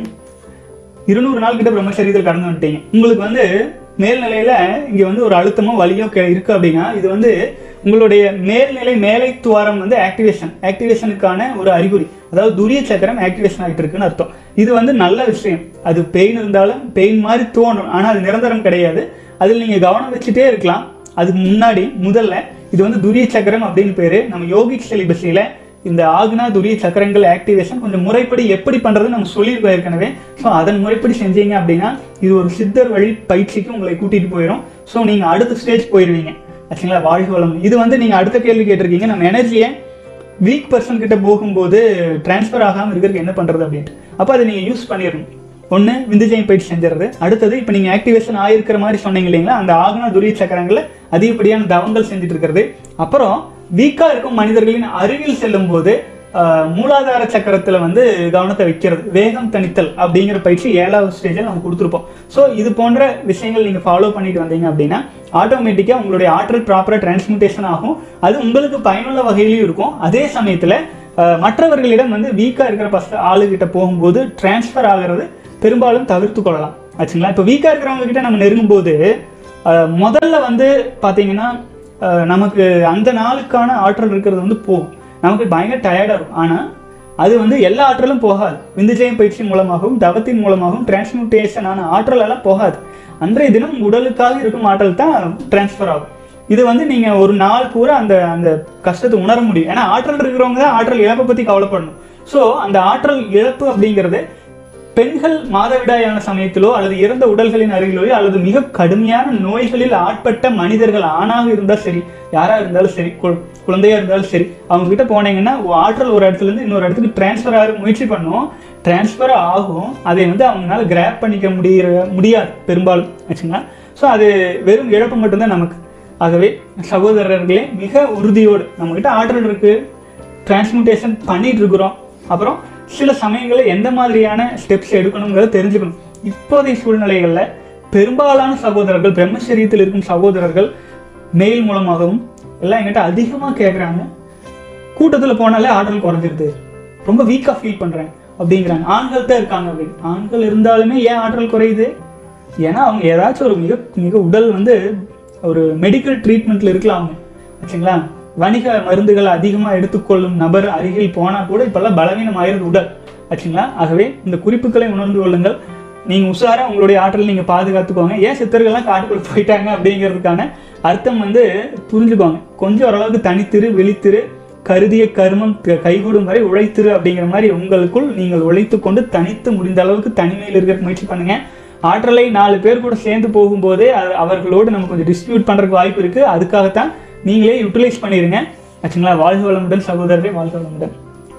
இருநூறு நாள் கிட்ட பிரம்மச்சரியத்தில் கடந்து வந்துட்டீங்க உங்களுக்கு வந்து மேல்நிலையில இங்க வந்து ஒரு அழுத்தமோ வலியோ கே- இருக்கு அப்படின்னா இது வந்து உங்களுடைய மேல்நிலை மேலை துவாரம் வந்து ஆக்டிவேஷன் ஆக்டிவேஷனுக்கான ஒரு அறிகுறி அதாவது துரிய சக்கரம் ஆக்டிவேஷன் ஆகிட்டு இருக்குன்னு அர்த்தம் இது வந்து நல்ல விஷயம் அது பெயின் இருந்தாலும் பெயின் மாதிரி தோணும் ஆனா அது நிரந்தரம் கிடையாது அதில் நீங்க கவனம் வச்சுட்டே இருக்கலாம் அதுக்கு முன்னாடி முதல்ல இது வந்து துரிய சக்கரம் அப்படின்னு பேரு நம்ம யோகிக் சிலிபஸில இந்த ஆக்னா துரிய சக்கரங்கள் ஆக்டிவேஷன் கொஞ்சம் முறைப்படி எப்படி பண்றது நம்ம சொல்லியிருக்கோம் ஏற்கனவே ஸோ அதன் முறைப்படி செஞ்சீங்க அப்படின்னா இது ஒரு சித்தர் வழி பயிற்சிக்கு உங்களை கூட்டிட்டு போயிடும் ஸோ நீங்க அடுத்த ஸ்டேஜ் போயிடுவீங்க ஆச்சுங்களா வாழ்க வளம் இது வந்து நீங்க அடுத்த கேள்வி கேட்டிருக்கீங்க நம்ம எனர்ஜியை வீக் பர்சன் கிட்ட போகும்போது டிரான்ஸ்ஃபர் ஆகாமல் இருக்கிறதுக்கு என்ன பண்றது அப்படின்ட்டு அப்போ அதை நீங்க யூஸ் பண்ணிடணும் ஒன்று விந்துஜயம் பயிற்சி செஞ்சிடுறது அடுத்தது இப்போ நீங்கள் ஆக்டிவேஷன் ஆயிருக்கிற மாதிரி சொன்னீங்க இல்லைங்களா அந்த ஆகனா துரிய சக்கரங்களை அதிகப்படியான தவங்கள் செஞ்சுட்டு இருக்கிறது அப்புறம் வீக்காக இருக்கும் மனிதர்களின் அருகில் செல்லும் போது ஆஹ், மூலாதார சக்கரத்தில் வந்து கவனத்தை வைக்கிறது வேகம் தணித்தல் அப்படிங்கிற பயிற்சி ஏழாவது ஸ்டேஜில் நம்ம கொடுத்துருப்போம் ஸோ இது போன்ற விஷயங்கள் நீங்கள் ஃபாலோ பண்ணிட்டு வந்தீங்க அப்படின்னா ஆட்டோமேட்டிக்காக உங்களுடைய ஆற்றல் ப்ராப்பராக டிரான்ஸ்மிட்டேஷன் ஆகும் அது உங்களுக்கு பயனுள்ள வகையிலையும் இருக்கும் அதே சமயத்தில் மற்றவர்களிடம் வந்து வீக்காக இருக்கிற பச ஆளுகிட்ட போகும்போது டிரான்ஸ்ஃபர் ஆகிறது பெரும்பாலும் தவிர்த்து கொள்ளலாம் ஆச்சுங்களா இப்போ வீக்காக இருக்கிறவங்க கிட்ட நம்ம நெருங்கும்போது அஹ், முதல்ல வந்து பார்த்தீங்கன்னா அஹ், நமக்கு அந்த நாளுக்கான ஆற்றல் இருக்கிறது வந்து போகும் நமக்கு பயங்கர டயர்டாக இருக்கும் ஆனால் அது வந்து எல்லா ஆற்றலும் போகாது விந்துஜயம் பயிற்சி மூலமாகவும் தவத்தின் மூலமாகவும் டிரான்ஸ்மியூட்டேஷன் ஆன ஆற்றல் எல்லாம் போகாது அன்றைய தினம் உடலுக்காக இருக்கும் ஆற்றல் தான் டிரான்ஸ்ஃபர் ஆகும் இது வந்து நீங்க ஒரு நாள் பூரா அந்த அந்த கஷ்டத்தை உணர முடியும் ஏன்னா ஆற்றல் இருக்கிறவங்க தான் ஆற்றல் இழப்பை பத்தி கவலைப்படணும் ஸோ அந்த ஆற்றல் இழப்பு அப்படிங்கிறது பெண்கள் மாதவிடாயான சமயத்திலோ அல்லது இறந்த உடல்களின் அருகிலோ அல்லது மிக கடுமையான நோய்களில் ஆட்பட்ட மனிதர்கள் ஆணாக இருந்தால் சரி யாரா இருந்தாலும் சரி கு- குழந்தையா இருந்தாலும் சரி அவங்க கிட்ட போனீங்கன்னா உ- ஆற்றல் ஒரு இடத்துல இருந்து இன்னொரு இடத்துக்கு டிரான்ஸ்ஃபர் ஆக முயற்சி பண்ணும் டிரான்ஸ்ஃபர் ஆகும் அதை வந்து அவங்களால கிராப் பண்ணிக்க முடியிற முடியாது பெரும்பாலும் ஆச்சுங்களா ஸோ அது வெறும் இழப்பு மட்டும்தான் நமக்கு ஆகவே சகோதரர்களே மிக உறுதியோடு நம்மகிட்ட ஆற்றல் இருக்கு டிரான்ஸ்மிட்டேஷன் பண்ணிட்டு இருக்கிறோம் அப்புறம் சில சமயங்களில் எந்த மாதிரியான ஸ்டெப்ஸ் எடுக்கணுங்கிறத தெரிஞ்சுக்கணும் இப்போதைய சூழ்நிலைகளில் பெரும்பாலான சகோதரர்கள் பிரம்மச்சரியத்தில் இருக்கும் சகோதரர்கள் மெயில் மூலமாகவும் எல்லாம் என்கிட்ட அதிகமாக கேட்குறாங்க கூட்டத்தில் போனாலே ஆற்றல் குறைஞ்சிருது ரொம்ப வீக்காக ஃபீல் பண்ணுறேன் அப்படிங்கிறாங்க ஆண்கள் தான் இருக்காங்க அப்படின்னு ஆண்கள் இருந்தாலுமே ஏன் ஆற்றல் குறையுது ஏன்னா அவங்க ஏதாச்சும் ஒரு மிக மிக உடல் வந்து ஒரு மெடிக்கல் ட்ரீட்மெண்ட்ல இருக்கலாம் அவங்க ஆச்சுங்களா வணிக மருந்துகள் அதிகமாக எடுத்துக்கொள்ளும் நபர் அருகில் போனால் கூட இப்பெல்லாம் பலவீனம் ஆயிருது உடல் ஆச்சுங்களா ஆகவே இந்த குறிப்புகளை உணர்ந்து கொள்ளுங்கள் நீங்க உஷாரா உங்களுடைய ஆற்றலை நீங்க பாதுகாத்துக்கோங்க ஏன் சித்தர்கள்லாம் காட்டுக்குள்ள போயிட்டாங்க அப்படிங்கிறதுக்கான அர்த்தம் வந்து புரிஞ்சுக்கோங்க கொஞ்சம் ஓரளவுக்கு தனித்திரு விழித்திரு கருதிய கருமம் க- கைகூடும் வரை உழைத்திரு அப்படிங்கிற மாதிரி உங்களுக்குள் நீங்கள் உழைத்து கொண்டு தனித்து முடிந்த அளவுக்கு தனிமையில் இருக்க முயற்சி பண்ணுங்க ஆற்றலை நாலு பேர் கூட சேர்ந்து போகும்போதே அது- அவர்களோடு நம்ம கொஞ்சம் டிஸ்ட்ரிபியூட் பண்றதுக்கு வாய்ப்பு இருக்கு அதுக்காகத்தான் நீங்களே யூட்டிலைஸ் பண்ணிடுங்க ஆச்சுங்களா வாழ்க வளமுடன் சகோதரரே வாழ்க வளமுடன்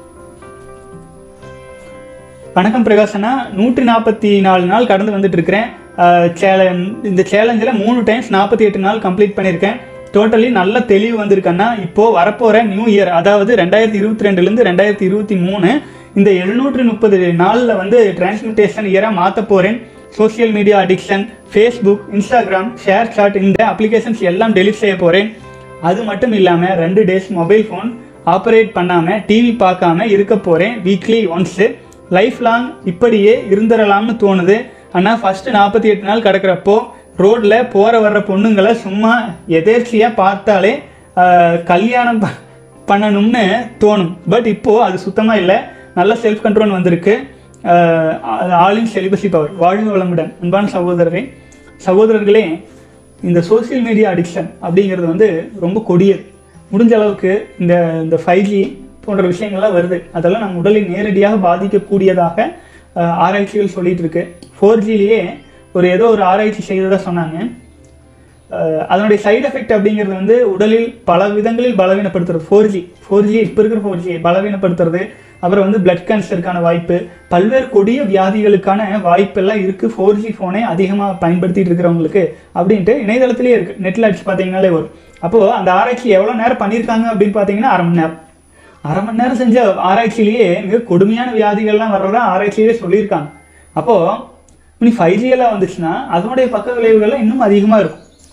வணக்கம் பிரகாசனா நூற்றி நாற்பத்தி நாலு நாள் கடந்து வந்துட்டு இருக்கிறேன் சேலஞ்ச் இந்த சேலஞ்சில் மூணு டைம்ஸ் நாற்பத்தி எட்டு நாள் கம்ப்ளீட் பண்ணியிருக்கேன் டோட்டலி நல்ல தெளிவு வந்திருக்கேன்னா இப்போ வரப்போகிற நியூ இயர் அதாவது ரெண்டாயிரத்தி இருபத்தி ரெண்டுலேருந்து ரெண்டாயிரத்தி இருபத்தி மூணு இந்த எழுநூற்றி முப்பது நாளில் வந்து டிரான்ஸ்மிட்டேஷன் இயராக மாற்ற போகிறேன் social media addiction Facebook Instagram ShareChat இந்த அப்ளிகேஷன்ஸ் எல்லாம் டெலிட் செய்ய போகிறேன் அது மட்டும் இல்லாமல் ரெண்டு டேஸ் மொபைல் ஃபோன் ஆப்ரேட் பண்ணாமல் டிவி பார்க்காம இருக்க போகிறேன் வீக்லி ஒன்ஸு லைஃப் லாங் இப்படியே இருந்துடலாம்னு தோணுது ஆனால் ஃபஸ்ட்டு நாற்பத்தி எட்டு நாள் கிடக்கிறப்போ ரோட்டில் போகிற வர்ற பொண்ணுங்களை சும்மா எதேர்ச்சியாக பார்த்தாலே ஆஹ், கல்யாணம் ப- பண்ணணும்னு தோணும் பட் இப்போது அது சுத்தமாக இல்லை நல்ல செல்ஃப் கண்ட்ரோல் வந்திருக்கு ஆலின் செலிபஸி பவர் வாழ்க வளமுடன் அன்பான சகோதரரே சகோதரர்களே இந்த சோஷியல் மீடியா அடிக்ஷன் அப்படிங்கிறது வந்து ரொம்ப கொடியது முடிஞ்ச அளவுக்கு இந்த இந்த ஃபைவ் ஜி போன்ற விஷயங்கள்லாம் வருது அதெல்லாம் நம்ம உடலை நேரடியாக பாதிக்கக்கூடியதாக அஹ், ஆராய்ச்சிகள் சொல்லிட்டு இருக்கு ஃபோர் ஜிலேயே ஒரு ஏதோ ஒரு ஆராய்ச்சி செய்ததாக சொன்னாங்க அஹ், அதனுடைய சைடு எஃபெக்ட் அப்படிங்கிறது வந்து உடலில் பல விதங்களில் பலவீனப்படுத்துறது ஃபோர் ஜி ஃபோர் ஜி இப்போ இருக்கிற ஃபோர் ஜி பலவீனப்படுத்துறது அப்புறம் வந்து பிளட் கேன்சருக்கான வாய்ப்பு பல்வேறு கொடிய வியாதிகளுக்கான வாய்ப்பெல்லாம் இருக்குது ஃபோர் ஜி ஃபோனை அதிகமாக பயன்படுத்திட்டு இருக்கிறவங்களுக்கு அப்படின்ட்டு இணையதளத்திலே இருக்குது நெட்டில் அடிச்சு பார்த்தீங்கன்னாலே வரும் அப்போது அந்த ஆராய்ச்சி எவ்வளோ நேரம் பண்ணியிருக்காங்க அப்படின்னு பார்த்தீங்கன்னா அரை மணி நேரம் அரை மணி நேரம் செஞ்ச ஆராய்ச்சியிலேயே மிக கொடுமையான வியாதிகள்லாம் வர்றதா ஆராய்ச்சியிலே சொல்லியிருக்காங்க அப்போது இனி ஃபைவ் ஜி எல்லாம் வந்துச்சுன்னா அதனுடைய பக்க விளைவுகள்லாம் இன்னும் அதிகமாக இருக்கும்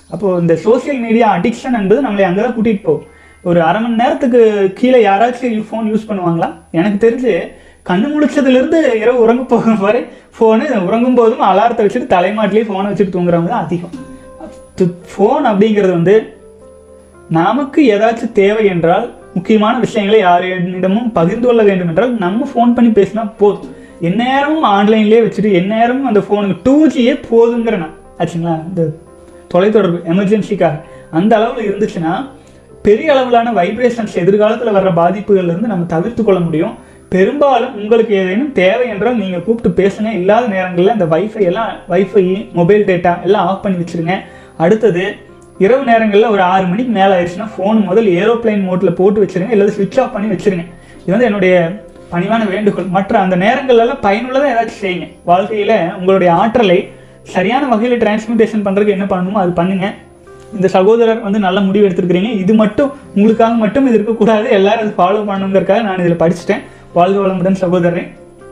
அப்போது இந்த சோஷியல் மீடியா அடிக்ஷன் என்பது நம்மளை அங்கே தான் கூட்டிகிட்டு போகும் ஒரு அரை மணி நேரத்துக்கு கீழே யாராச்சும் ஃபோன் யூஸ் பண்ணுவாங்களா எனக்கு தெரிஞ்சு கண்ணு முழிச்சதுலேருந்து இரவு உறங்க போகும் வரை ஃபோனு உறங்கும் போதும் அலாரத்தை வச்சுட்டு தலைமாட்டிலேயே ஃபோனை வச்சுட்டு தூங்குறவங்க தான் அதிகம் ஃபோன் அப்படிங்கிறது வந்து நமக்கு ஏதாச்சும் தேவை என்றால் முக்கியமான விஷயங்களை யாரிடமும் பகிர்ந்து கொள்ள வேண்டும் என்றால் நம்ம ஃபோன் பண்ணி பேசினா போதும் எந்நேரமும் ஆன்லைன்லேயே வச்சுட்டு எந்நேரமும் அந்த ஃபோனுக்கு டூ ஜியே போதுங்கிற நான் ஆச்சுங்களா இந்த தொலைத்தொடர்பு எமர்ஜென்சிக்காக அந்த அளவில் இருந்துச்சுன்னா பெரிய அளவிலான வைப்ரேஷன்ஸ் எதிர்காலத்தில் வர்ற பாதிப்புகள்ல இருந்து நம்ம தவிர்த்து கொள்ள முடியும் பெரும்பாலும் உங்களுக்கு ஏதேனும் தேவை என்றால் நீங்கள் கூப்பிட்டு பேசுங்க இல்லாத நேரங்களில் இந்த வைஃபை எல்லாம் வைஃபை மொபைல் டேட்டா எல்லாம் ஆஃப் பண்ணி வச்சிருங்க அடுத்தது இரவு நேரங்களில் ஒரு ஆறு மணிக்கு மேலே ஆயிடுச்சுன்னா ஃபோன் முதல் ஏரோப்ளைன் மோட்டில் போட்டு வச்சிருங்க இல்லை ஸ்விட்ச் ஆஃப் பண்ணி வச்சிருங்க இது வந்து என்னுடைய பணிவான வேண்டுகோள் மற்ற அந்த நேரங்கள்லாம் பயனுள்ளதாக ஏதாச்சும் செய்யுங்க வாழ்க்கையில் உங்களுடைய ஆற்றலை சரியான வகையில் டிரான்ஸ்மிட்டேஷன் பண்ணுறதுக்கு என்ன பண்ணணுமோ அது பண்ணுங்க இந்த சகோதரர் வந்து நல்ல முடிவு எடுத்திருக்கிறீங்க இது மட்டும் உங்களுக்காக மட்டும் இது இருக்கக்கூடாது எல்லாரும் அதை ஃபாலோ பண்ணணுங்கிறதுக்காக நான் இதில் படிச்சுட்டேன் வாழ்க வளமுடன் சகோதரன்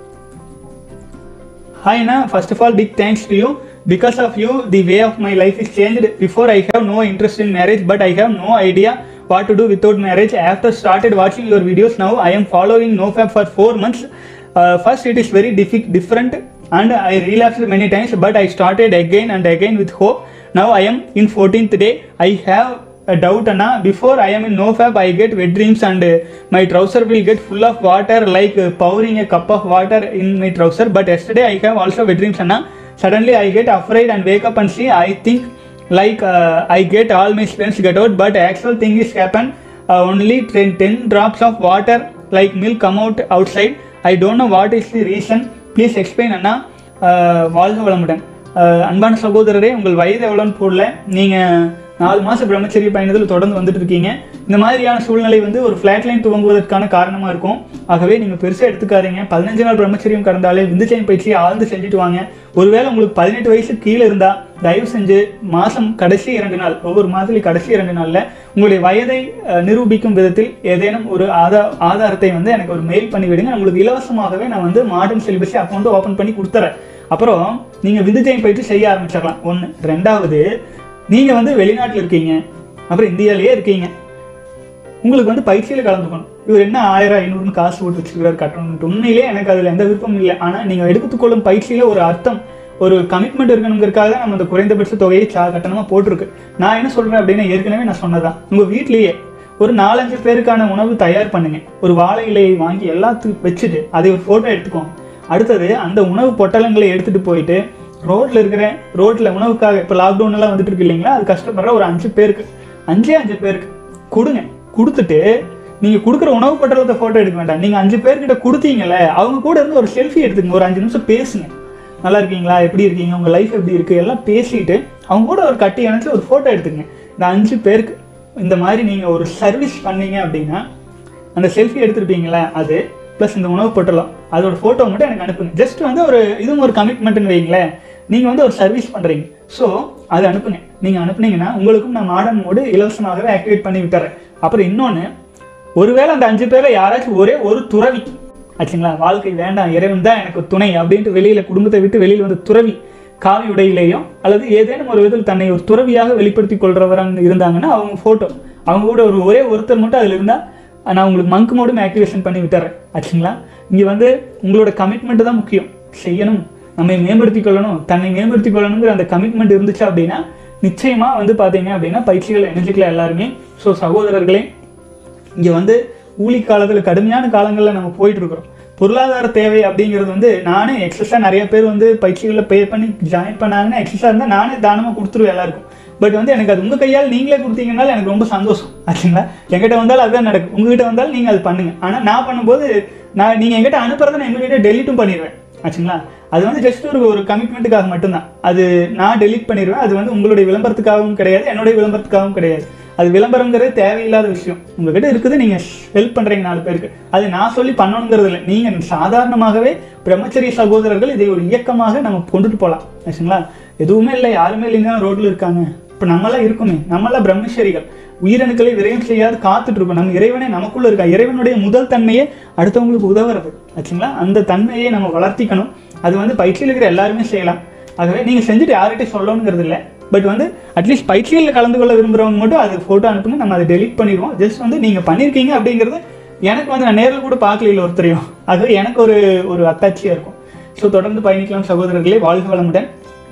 Hi Anna, first of all, big thanks to you. Because of you, the way of my life is changed. Before, I have no interest in marriage, but I have no idea what to do without marriage. After started watching your videos, now I am following NoFap for four months. Uh, first, it is very diffi- different, and I relapsed many times, but I started again and again with hope. Now I am in 14th day. I have a doubt Anna. Before I am in NoFap, I get wet dreams and uh, my trouser will get full of water like uh, pouring a cup of water in my trouser. But yesterday I have also wet dreams Anna. Suddenly I get afraid and wake up and see. I think like uh, I get all my strengths get out, but actual thing is happen. Uh, only 10, 10 drops of water like milk come out outside. I don't know what is the reason. Please explain Anna. Uh, வாழ்க வளமுடன் அஹ் அன்பான சகோதரரே உங்கள் வயது எவ்வளோன்னு போடல நீங்கள் நாலு மாதம் பிரம்மச்சரிய பயணத்தில் தொடர்ந்து வந்துட்டு இருக்கீங்க இந்த மாதிரியான சூழ்நிலை வந்து ஒரு ஃப்ளாட் லைன் துவங்குவதற்கான காரணமாக இருக்கும் ஆகவே நீங்கள் பெருசாக எடுத்துக்காதீங்க பதினஞ்சு நாள் பிரம்மச்சரியம் கடந்தாலே விந்துச்சயம் பயிற்சி ஆழ்ந்து செஞ்சுட்டு வாங்க ஒருவேளை உங்களுக்கு பதினெட்டு வயசு கீழே இருந்தால் தயவு செஞ்சு மாதம் கடைசி இரண்டு நாள் ஒவ்வொரு மாதத்துலையும் கடைசி இரண்டு நாளில் உங்களுடைய வயதை அஹ், நிரூபிக்கும் விதத்தில் ஏதேனும் ஒரு ஆதா ஆதாரத்தை வந்து எனக்கு ஒரு மெயில் பண்ணி விடுங்க உங்களுக்கு இலவசமாகவே நான் வந்து மாடர்ன் சிலிபஸை அக்கௌண்ட்டு ஓப்பன் பண்ணி கொடுத்துறேன் அப்புறம் நீங்கள் விந்துஜயம் பயிற்சி செய்ய ஆரம்பிச்சிடலாம் ஒன்று ரெண்டாவது நீங்கள் வந்து வெளிநாட்டில் இருக்கீங்க அப்புறம் இந்தியாவிலேயே இருக்கீங்க உங்களுக்கு வந்து பயிற்சியில் கலந்துக்கணும் இவர் என்ன ஆயிரம் ஐநூறுன்னு காசு போட்டு வச்சுக்கிறாரு கட்டணும்னு உண்மையிலே எனக்கு அதில் எந்த விருப்பமும் இல்லை ஆனால் நீங்கள் எடுத்துக்கொள்ளும் பயிற்சியில் ஒரு அர்த்தம் ஒரு கமிட்மெண்ட் இருக்கணுங்கிறதுக்காக தான் நம்ம அந்த குறைந்தபட்ச தொகையை சா கட்டணமாக போட்டிருக்கு நான் என்ன சொல்கிறேன் அப்படின்னா ஏற்கனவே நான் சொன்னதான் உங்கள் வீட்லேயே ஒரு நாலஞ்சு பேருக்கான உணவு தயார் பண்ணுங்க ஒரு வாழை இலையை வாங்கி எல்லாத்துக்கும் வச்சுட்டு அதை ஒரு ஃபோட்டோ எடுத்துக்கோங்க அடுத்தது அந்த உணவு பொட்டலங்களை எடுத்துகிட்டு போயிட்டு ரோட்டில் இருக்கிற ரோட்டில் உணவுக்காக இப்போ லாக்டவுன் எல்லாம் வந்துட்டு இருக்கு இல்லைங்களா அது கஷ்டப்படுற ஒரு அஞ்சு பேருக்கு அஞ்சே அஞ்சு பேருக்கு கொடுங்க கொடுத்துட்டு நீங்கள் கொடுக்குற உணவு பட்டலத்தை ஃபோட்டோ எடுக்க வேண்டாம் நீங்கள் அஞ்சு பேர்கிட்ட கொடுத்தீங்கல்ல அவங்க கூட இருந்து ஒரு செல்ஃபி எடுத்துக்கங்க ஒரு அஞ்சு நிமிஷம் பேசுங்க நல்லா இருக்கீங்களா எப்படி இருக்கீங்க உங்கள் லைஃப் எப்படி இருக்குது எல்லாம் பேசிட்டு அவங்க கூட ஒரு கட்டி அணைச்சு ஒரு ஃபோட்டோ எடுத்துங்க இந்த அஞ்சு பேருக்கு இந்த மாதிரி நீங்கள் ஒரு சர்வீஸ் பண்ணீங்க அப்படின்னா அந்த செல்ஃபி எடுத்திருப்பீங்களா அது ப்ளஸ் இந்த உணவு பொட்டலம் அதோட ஃபோட்டோ மட்டும் எனக்கு அனுப்புங்க ஜஸ்ட் வந்து ஒரு இதுவும் ஒரு கமிட்மெண்ட்னு வைங்களேன் நீங்கள் வந்து ஒரு சர்வீஸ் பண்ணுறீங்க ஸோ அதை அனுப்புங்க நீங்கள் அனுப்புனீங்கன்னா உங்களுக்கும் நான் மாடர்ன் மோடு இலவசமாகவே ஆக்டிவேட் பண்ணி விட்டுறேன் அப்புறம் இன்னொன்று ஒருவேளை அந்த அஞ்சு பேரில் யாராச்சும் ஒரே ஒரு துறவி ஆச்சுங்களா வாழ்க்கை வேண்டாம் இறைவன் தான் எனக்கு துணை அப்படின்ட்டு வெளியில் குடும்பத்தை விட்டு வெளியில் வந்து துறவி காவி உடையிலேயோ அல்லது ஏதேனும் ஒரு விதத்தில் தன்னை ஒரு துறவியாக வெளிப்படுத்தி கொள்றவராங்க இருந்தாங்கன்னா அவங்க ஃபோட்டோ அவங்க கூட ஒரு ஒரே ஒருத்தர் மட்டும் அதில் இருந்தால் நான் உங்களுக்கு மங்க் மோடும் ஆக்டிவேஷன் பண்ணி விட்டுறேன் ஆச்சுங்களா இங்கே வந்து உங்களோட கமிட்மெண்ட் தான் முக்கியம் செய்யணும் நம்மை மேம்படுத்திக் கொள்ளணும் தன்னை மேம்படுத்திக் கொள்ளணுங்கிற அந்த கமிட்மெண்ட் இருந்துச்சு அப்படின்னா நிச்சயமாக வந்து பார்த்தீங்க அப்படின்னா பயிற்சிகள் எனர்ஜிக்கல எல்லாருமே ஸோ சகோதரர்களே இங்கே வந்து ஊழி காலத்தில் கடுமையான காலங்களில் நம்ம போயிட்டு இருக்கிறோம் பொருளாதார தேவை அப்படிங்கிறது வந்து நானே எக்ஸஸாக நிறைய பேர் வந்து பயிற்சிகளில் பே பண்ணி ஜாயின் பண்ணாங்கன்னா எக்ஸஸாக இருந்தால் நானே தானமாக கொடுத்துருவேன் எல்லாருக்கும் பட் வந்து எனக்கு அது உங்கள் கையால் நீங்களே கொடுத்தீங்கனால எனக்கு ரொம்ப சந்தோஷம் ஆச்சுங்களா என்கிட்ட வந்தாலும் அதுதான் நடக்கும் உங்ககிட்ட வந்தாலும் நீங்கள் அது பண்ணுங்க ஆனால் நான் பண்ணும்போது நான் நீங்கள் என்கிட்ட அனுப்புறதை நான் இமீடியட்டாக டெலிட்டும் பண்ணிடுவேன் ஆச்சுங்களா அது வந்து ஜஸ்ட் ஒரு ஒரு கமிட்மெண்ட்டுக்காக மட்டும்தான் அது நான் டெலீட் பண்ணிடுவேன் அது வந்து உங்களுடைய விளம்பரத்துக்காகவும் கிடையாது என்னுடைய விளம்பரத்துக்காகவும் கிடையாது அது விளம்பரங்கிறது தேவையில்லாத விஷயம் உங்ககிட்ட இருக்குது நீங்கள் ஹெல்ப் பண்ணுறீங்க நாலு பேருக்கு அது நான் சொல்லி பண்ணணுங்கிறது இல்லை நீங்கள் சாதாரணமாகவே பிரம்மச்சரிய சகோதரர்கள் இதை ஒரு இயக்கமாக நம்ம கொண்டுட்டு போகலாம் ஆச்சுங்களா எதுவுமே இல்லை யாருமே இல்லைங்க ரோட்டில் இருக்காங்க இப்போ நம்மளாம் இருக்குமே நம்மளாம் பிரம்மச்சரிகள் உயிரணுக்களை விரயம் செய்யாது காத்துட்டு இருக்கோம் நம்ம இறைவனே நமக்குள்ள இருக்கா இறைவனுடைய முதல் தன்மையே அடுத்தவங்களுக்கு உதவுறது ஆச்சுங்களா அந்த தன்மையை நம்ம வளர்த்திக்கணும் அது வந்து பயிற்சியில் இருக்கிற எல்லாருமே செய்யலாம் ஆகவே நீங்கள் செஞ்சுட்டு யார்கிட்டையும் சொல்லணுங்கிறது இல்லை பட் வந்து அட்லீஸ்ட் பயிற்சிகளில் கலந்து கொள்ள விரும்புகிறவங்க மட்டும் அது ஃபோட்டோ அனுப்புங்க நம்ம அதை டெலிட் பண்ணிடுவோம் ஜஸ்ட் வந்து நீங்கள் பண்ணியிருக்கீங்க அப்படிங்கிறது எனக்கு வந்து நான் நேரில் கூட பார்க்கல ஒருத்தரையும் அது எனக்கு ஒரு ஒரு அத்தாட்சியாக இருக்கும் ஸோ தொடர்ந்து பயணிக்கலாம் சகோதரர்களே வாழ்க வளமுடன்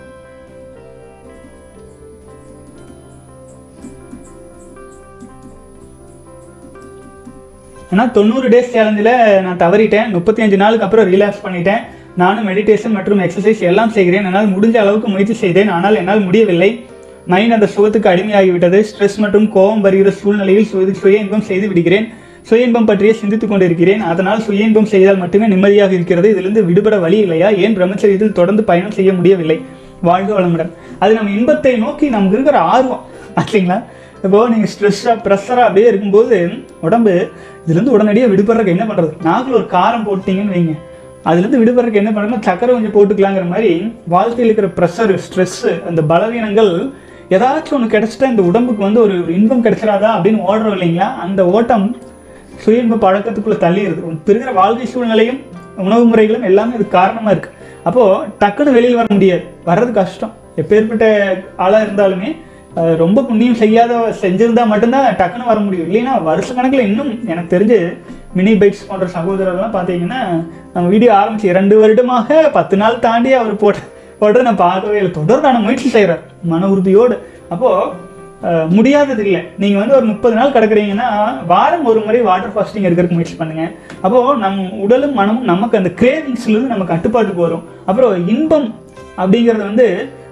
ஆனால் தொண்ணூறு டேஸ் சேலஞ்சில் நான் தவறிட்டேன் முப்பத்தி அஞ்சு நாளுக்கு அப்புறம் ரிலாக்ஸ் பண்ணிட்டேன் நானும் மெடிடேஷன் மற்றும் எக்ஸசைஸ் எல்லாம் செய்கிறேன் என்னால் முடிஞ்ச அளவுக்கு முயற்சி செய்தேன் ஆனால் என்னால் முடியவில்லை மைண்ட் அந்த சுகத்துக்கு அடிமையாகிவிட்டது ஸ்ட்ரெஸ் மற்றும் கோபம் வருகிற சூழ்நிலையில் சுய சுய இன்பம் செய்து விடுகிறேன் சுய இன்பம் பற்றியே சிந்தித்துக் கொண்டிருக்கிறேன் அதனால் சுய இன்பம் செய்தால் மட்டுமே நிம்மதியாக இருக்கிறது இதிலிருந்து விடுபட வழி இல்லையா ஏன் பிரம்மச்சரியத்தில் தொடர்ந்து பயணம் செய்ய முடியவில்லை வாழ்க வளமுடன் அது நம்ம இன்பத்தை நோக்கி நமக்கு இருக்கிற ஆர்வம் ஆச்சுங்களா இப்போ நீங்கள் ஸ்ட்ரெஸ்ஸாக ப்ரெஷராக அப்படியே இருக்கும்போது உடம்பு இதுலேருந்து உடனடியாக விடுபடுறதுக்கு என்ன பண்ணுறது நாக்கில் ஒரு காரம் போட்டிங்கன்னு வைங்க அதுலேருந்து விடுபடுறதுக்கு என்ன பண்ணணும் சக்கரை கொஞ்சம் போட்டுக்கலாங்கிற மாதிரி வாழ்க்கையில் இருக்கிற ப்ரெஷர் ஸ்ட்ரெஸ்ஸு அந்த பலவீனங்கள் ஏதாச்சும் ஒன்று கிடைச்சிட்டா இந்த உடம்புக்கு வந்து ஒரு இன்பம் கிடைச்சிடாதா அப்படின்னு ஓடுறோம் இல்லைங்களா அந்த ஓட்டம் சுய இன்ப பழக்கத்துக்குள்ளே தள்ளிடுது இப்போ இருக்கிற வாழ்க்கை சூழ்நிலையும் உணவு முறைகளும் எல்லாமே இதுக்கு காரணமாக இருக்குது அப்போது டக்குன்னு வெளியில் வர முடியாது வர்றது கஷ்டம் எப்பேற்பட்ட ஆளாக இருந்தாலுமே அஹ், ரொம்ப புண்ணியம் செய்யாத செஞ்சிருந்தா மட்டும்தான் டக்குன்னு வர முடியும் இல்லைன்னா வருஷ கணக்கில் இன்னும் எனக்கு தெரிஞ்சு மினி பைட்ஸ் போன்ற சகோதரர்லாம் பார்த்தீங்கன்னா நம்ம வீடியோ ஆரம்பிச்சு இரண்டு வருடமாக பத்து நாள் தாண்டி அவர் போட்ட போட்டதை நான் பார்க்கவே இல்லை தொடர்ந்தான முயற்சி செய்கிறார் மன உறுதியோடு அப்போது அஹ் முடியாதது இல்லை நீங்கள் வந்து ஒரு முப்பது நாள் கிடக்குறீங்கன்னா வாரம் ஒரு முறை வாட்டர் ஃபாஸ்டிங் எடுக்கிறதுக்கு முயற்சி பண்ணுங்க அப்போது நம் உடலும் மனமும் நமக்கு அந்த கிரேவிங்ஸ்லேருந்து நம்ம கட்டுப்பாட்டுக்கு வரும் அப்புறம் இன்பம் அப்படிங்கிறது வந்து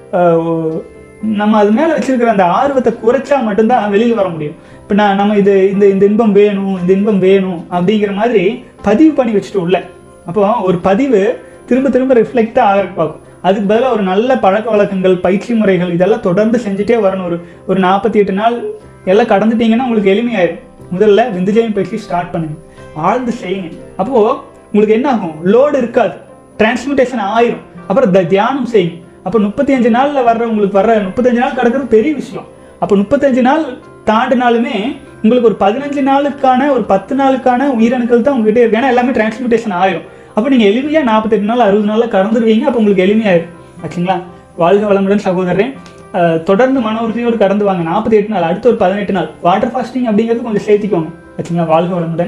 அஹ், நம்ம அது மேலே வச்சிருக்கிற அந்த ஆர்வத்தை குறைச்சா மட்டும்தான் வெளியில் வர முடியும் இப்போ நான் நம்ம இது இந்த இந்த இன்பம் வேணும் இந்த இன்பம் வேணும் அப்படிங்கிற மாதிரி பதிவு பண்ணி வச்சுட்டு உள்ள அப்போ ஒரு பதிவு திரும்ப திரும்ப ரிஃப்ளெக்டாக ஆகிறதுக்கு பார்க்கும் அதுக்கு பதிலாக ஒரு நல்ல பழக்க வழக்கங்கள் பயிற்சி முறைகள் இதெல்லாம் தொடர்ந்து செஞ்சுட்டே வரணும் ஒரு ஒரு நாற்பத்தி எட்டு நாள் எல்லாம் கடந்துட்டீங்கன்னா உங்களுக்கு எளிமையாயிடும் முதல்ல விந்துஜயம் பயிற்சி ஸ்டார்ட் பண்ணுங்க ஆழ்ந்து செய்யுங்க அப்போது உங்களுக்கு என்ன ஆகும் லோடு இருக்காது டிரான்ஸ்மிட்டேஷன் ஆயிரும் அப்புறம் த- தியானம் செய்யுங்க அப்போ முப்பத்தி அஞ்சு நாளில் வர்ற உங்களுக்கு வர்ற முப்பத்தஞ்சு நாள் கிடக்கிறது பெரிய விஷயம் அப்போ முப்பத்தஞ்சு நாள் தாண்டினாலுமே உங்களுக்கு ஒரு பதினஞ்சு நாளுக்கான ஒரு பத்து நாளுக்கான உயிரணுக்கள் தான் உங்ககிட்ட இருக்கு ஏன்னா எல்லாமே டிரான்ஸ்மிட்டேஷன் ஆயிரும் அப்போ நீங்கள் எளிமையாக நாற்பத்தெட்டு நாள் அறுபது நாளில் கடந்துருவீங்க அப்போ உங்களுக்கு எளிமையாயிரும் ஆச்சுங்களா வாழ்க வளமுடன் சகோதரன் அஹ், தொடர்ந்து மன உறுதியோடு கடந்து வாங்க நாற்பத்தி எட்டு நாள் அடுத்து ஒரு பதினெட்டு நாள் வாட்டர் ஃபாஸ்டிங் அப்படிங்கிறது கொஞ்சம் சேர்த்திக்கோங்க ஆச்சுங்களா வாழ்க வளமுடன்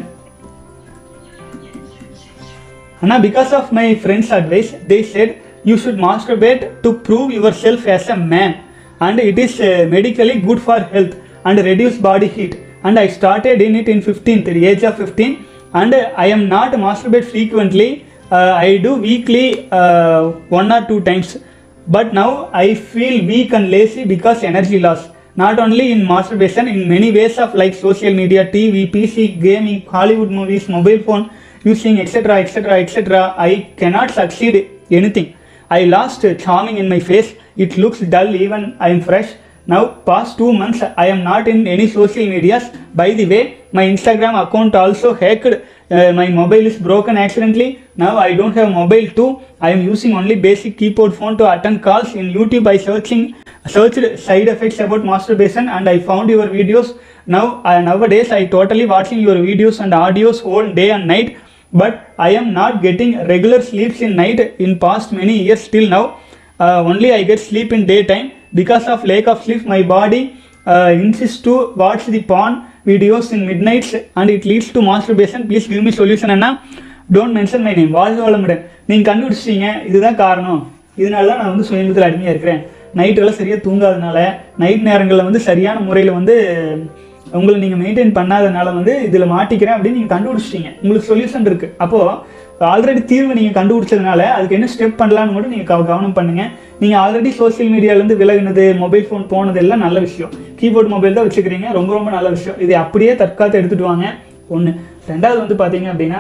Anna, because of my friend's advice, they said you should masturbate to prove yourself as a man, and it is uh, medically good for health and reduce body heat. And I started in it in 15th, the age of 15, and uh, I am not masturbate frequently. Uh, I do weekly uh, one or two times, but now I feel weak and lazy because energy loss. Not only in masturbation, in many ways of like social media, TV, PC, gaming, Hollywood movies, mobile phone, using etc etc etc i cannot succeed anything i lost charming in my face it looks dull even i am fresh now past two months i am not in any social medias by the way my instagram account also hacked uh, my mobile is broken accidentally now i don't have mobile too i am using only basic keyboard phone to attend calls in youtube i searching searched side effects about masturbation and i found your videos now uh, nowadays i totally watching your videos and audios whole day and night but i am not getting regular sleeps in night in past many years till now uh, only i get sleep in daytime because of lack of sleep my body uh, insists to watch the porn videos in midnights and it leads to masturbation please give me solution Anna don't mention my name வாழ்க வளமுடன் நீங்கள் கண்டுபிடிச்சிட்டீங்க இதுதான் காரணம் இதனால தான் நான் வந்து சுயம்பத்தில் அடிமையாக இருக்கிறேன் நைட்டெல்லாம் சரியாக தூங்காதனால நைட் நேரங்களில் வந்து சரியான முறையில் வந்து உங்களை நீங்கள் மெயின்டைன் பண்ணாதனால வந்து இதில் மாட்டிக்கிறேன் அப்படின்னு நீங்கள் கண்டுபிடிச்சிட்டீங்க உங்களுக்கு சொல்யூஷன் இருக்குது அப்போது ஆல்ரெடி தீர்வு நீங்கள் கண்டுபிடிச்சதுனால அதுக்கு என்ன ஸ்டெப் பண்ணலான்னு மட்டும் நீங்கள் கவனம் பண்ணுங்கள் நீங்கள் ஆல்ரெடி சோஷியல் மீடியாலேருந்து விலகினது மொபைல் ஃபோன் போனது எல்லாம் நல்ல விஷயம் கீபோர்ட் மொபைல் தான் வச்சுக்கிறீங்க ரொம்ப ரொம்ப நல்ல விஷயம் இதை அப்படியே தற்காத்து எடுத்துகிட்டு வாங்க ஒன்று ரெண்டாவது வந்து பார்த்தீங்க அப்படின்னா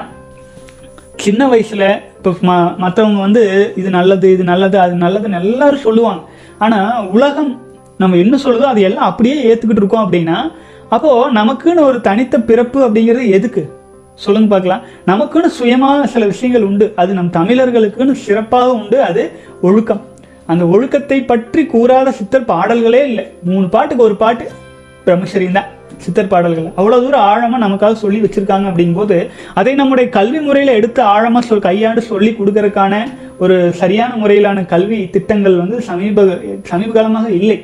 சின்ன வயசில் இப்போ ம மற்றவங்க வந்து இது நல்லது இது நல்லது அது நல்லதுன்னு எல்லாரும் சொல்லுவாங்க ஆனால் உலகம் நம்ம என்ன சொல்லுதோ அது எல்லாம் அப்படியே ஏற்றுக்கிட்டு இருக்கோம் அப்படின்னா அப்போது நமக்குன்னு ஒரு தனித்த பிறப்பு அப்படிங்கிறது எதுக்கு சொல்லுங்க பார்க்கலாம் நமக்குன்னு சுயமாக சில விஷயங்கள் உண்டு அது நம் தமிழர்களுக்குன்னு சிறப்பாக உண்டு அது ஒழுக்கம் அந்த ஒழுக்கத்தை பற்றி கூறாத சித்தர் பாடல்களே இல்லை மூணு பாட்டுக்கு ஒரு பாட்டு பிரம்மச்சரியம் தான் சித்தர் பாடல்கள் அவ்வளோ தூரம் ஆழமாக நமக்காக சொல்லி வச்சிருக்காங்க அப்படிங்கும்போது அதை நம்முடைய கல்வி முறையில் எடுத்து ஆழமாக சொல் கையாண்டு சொல்லி கொடுக்கறதுக்கான ஒரு சரியான முறையிலான கல்வி திட்டங்கள் வந்து சமீப சமீப காலமாக இல்லை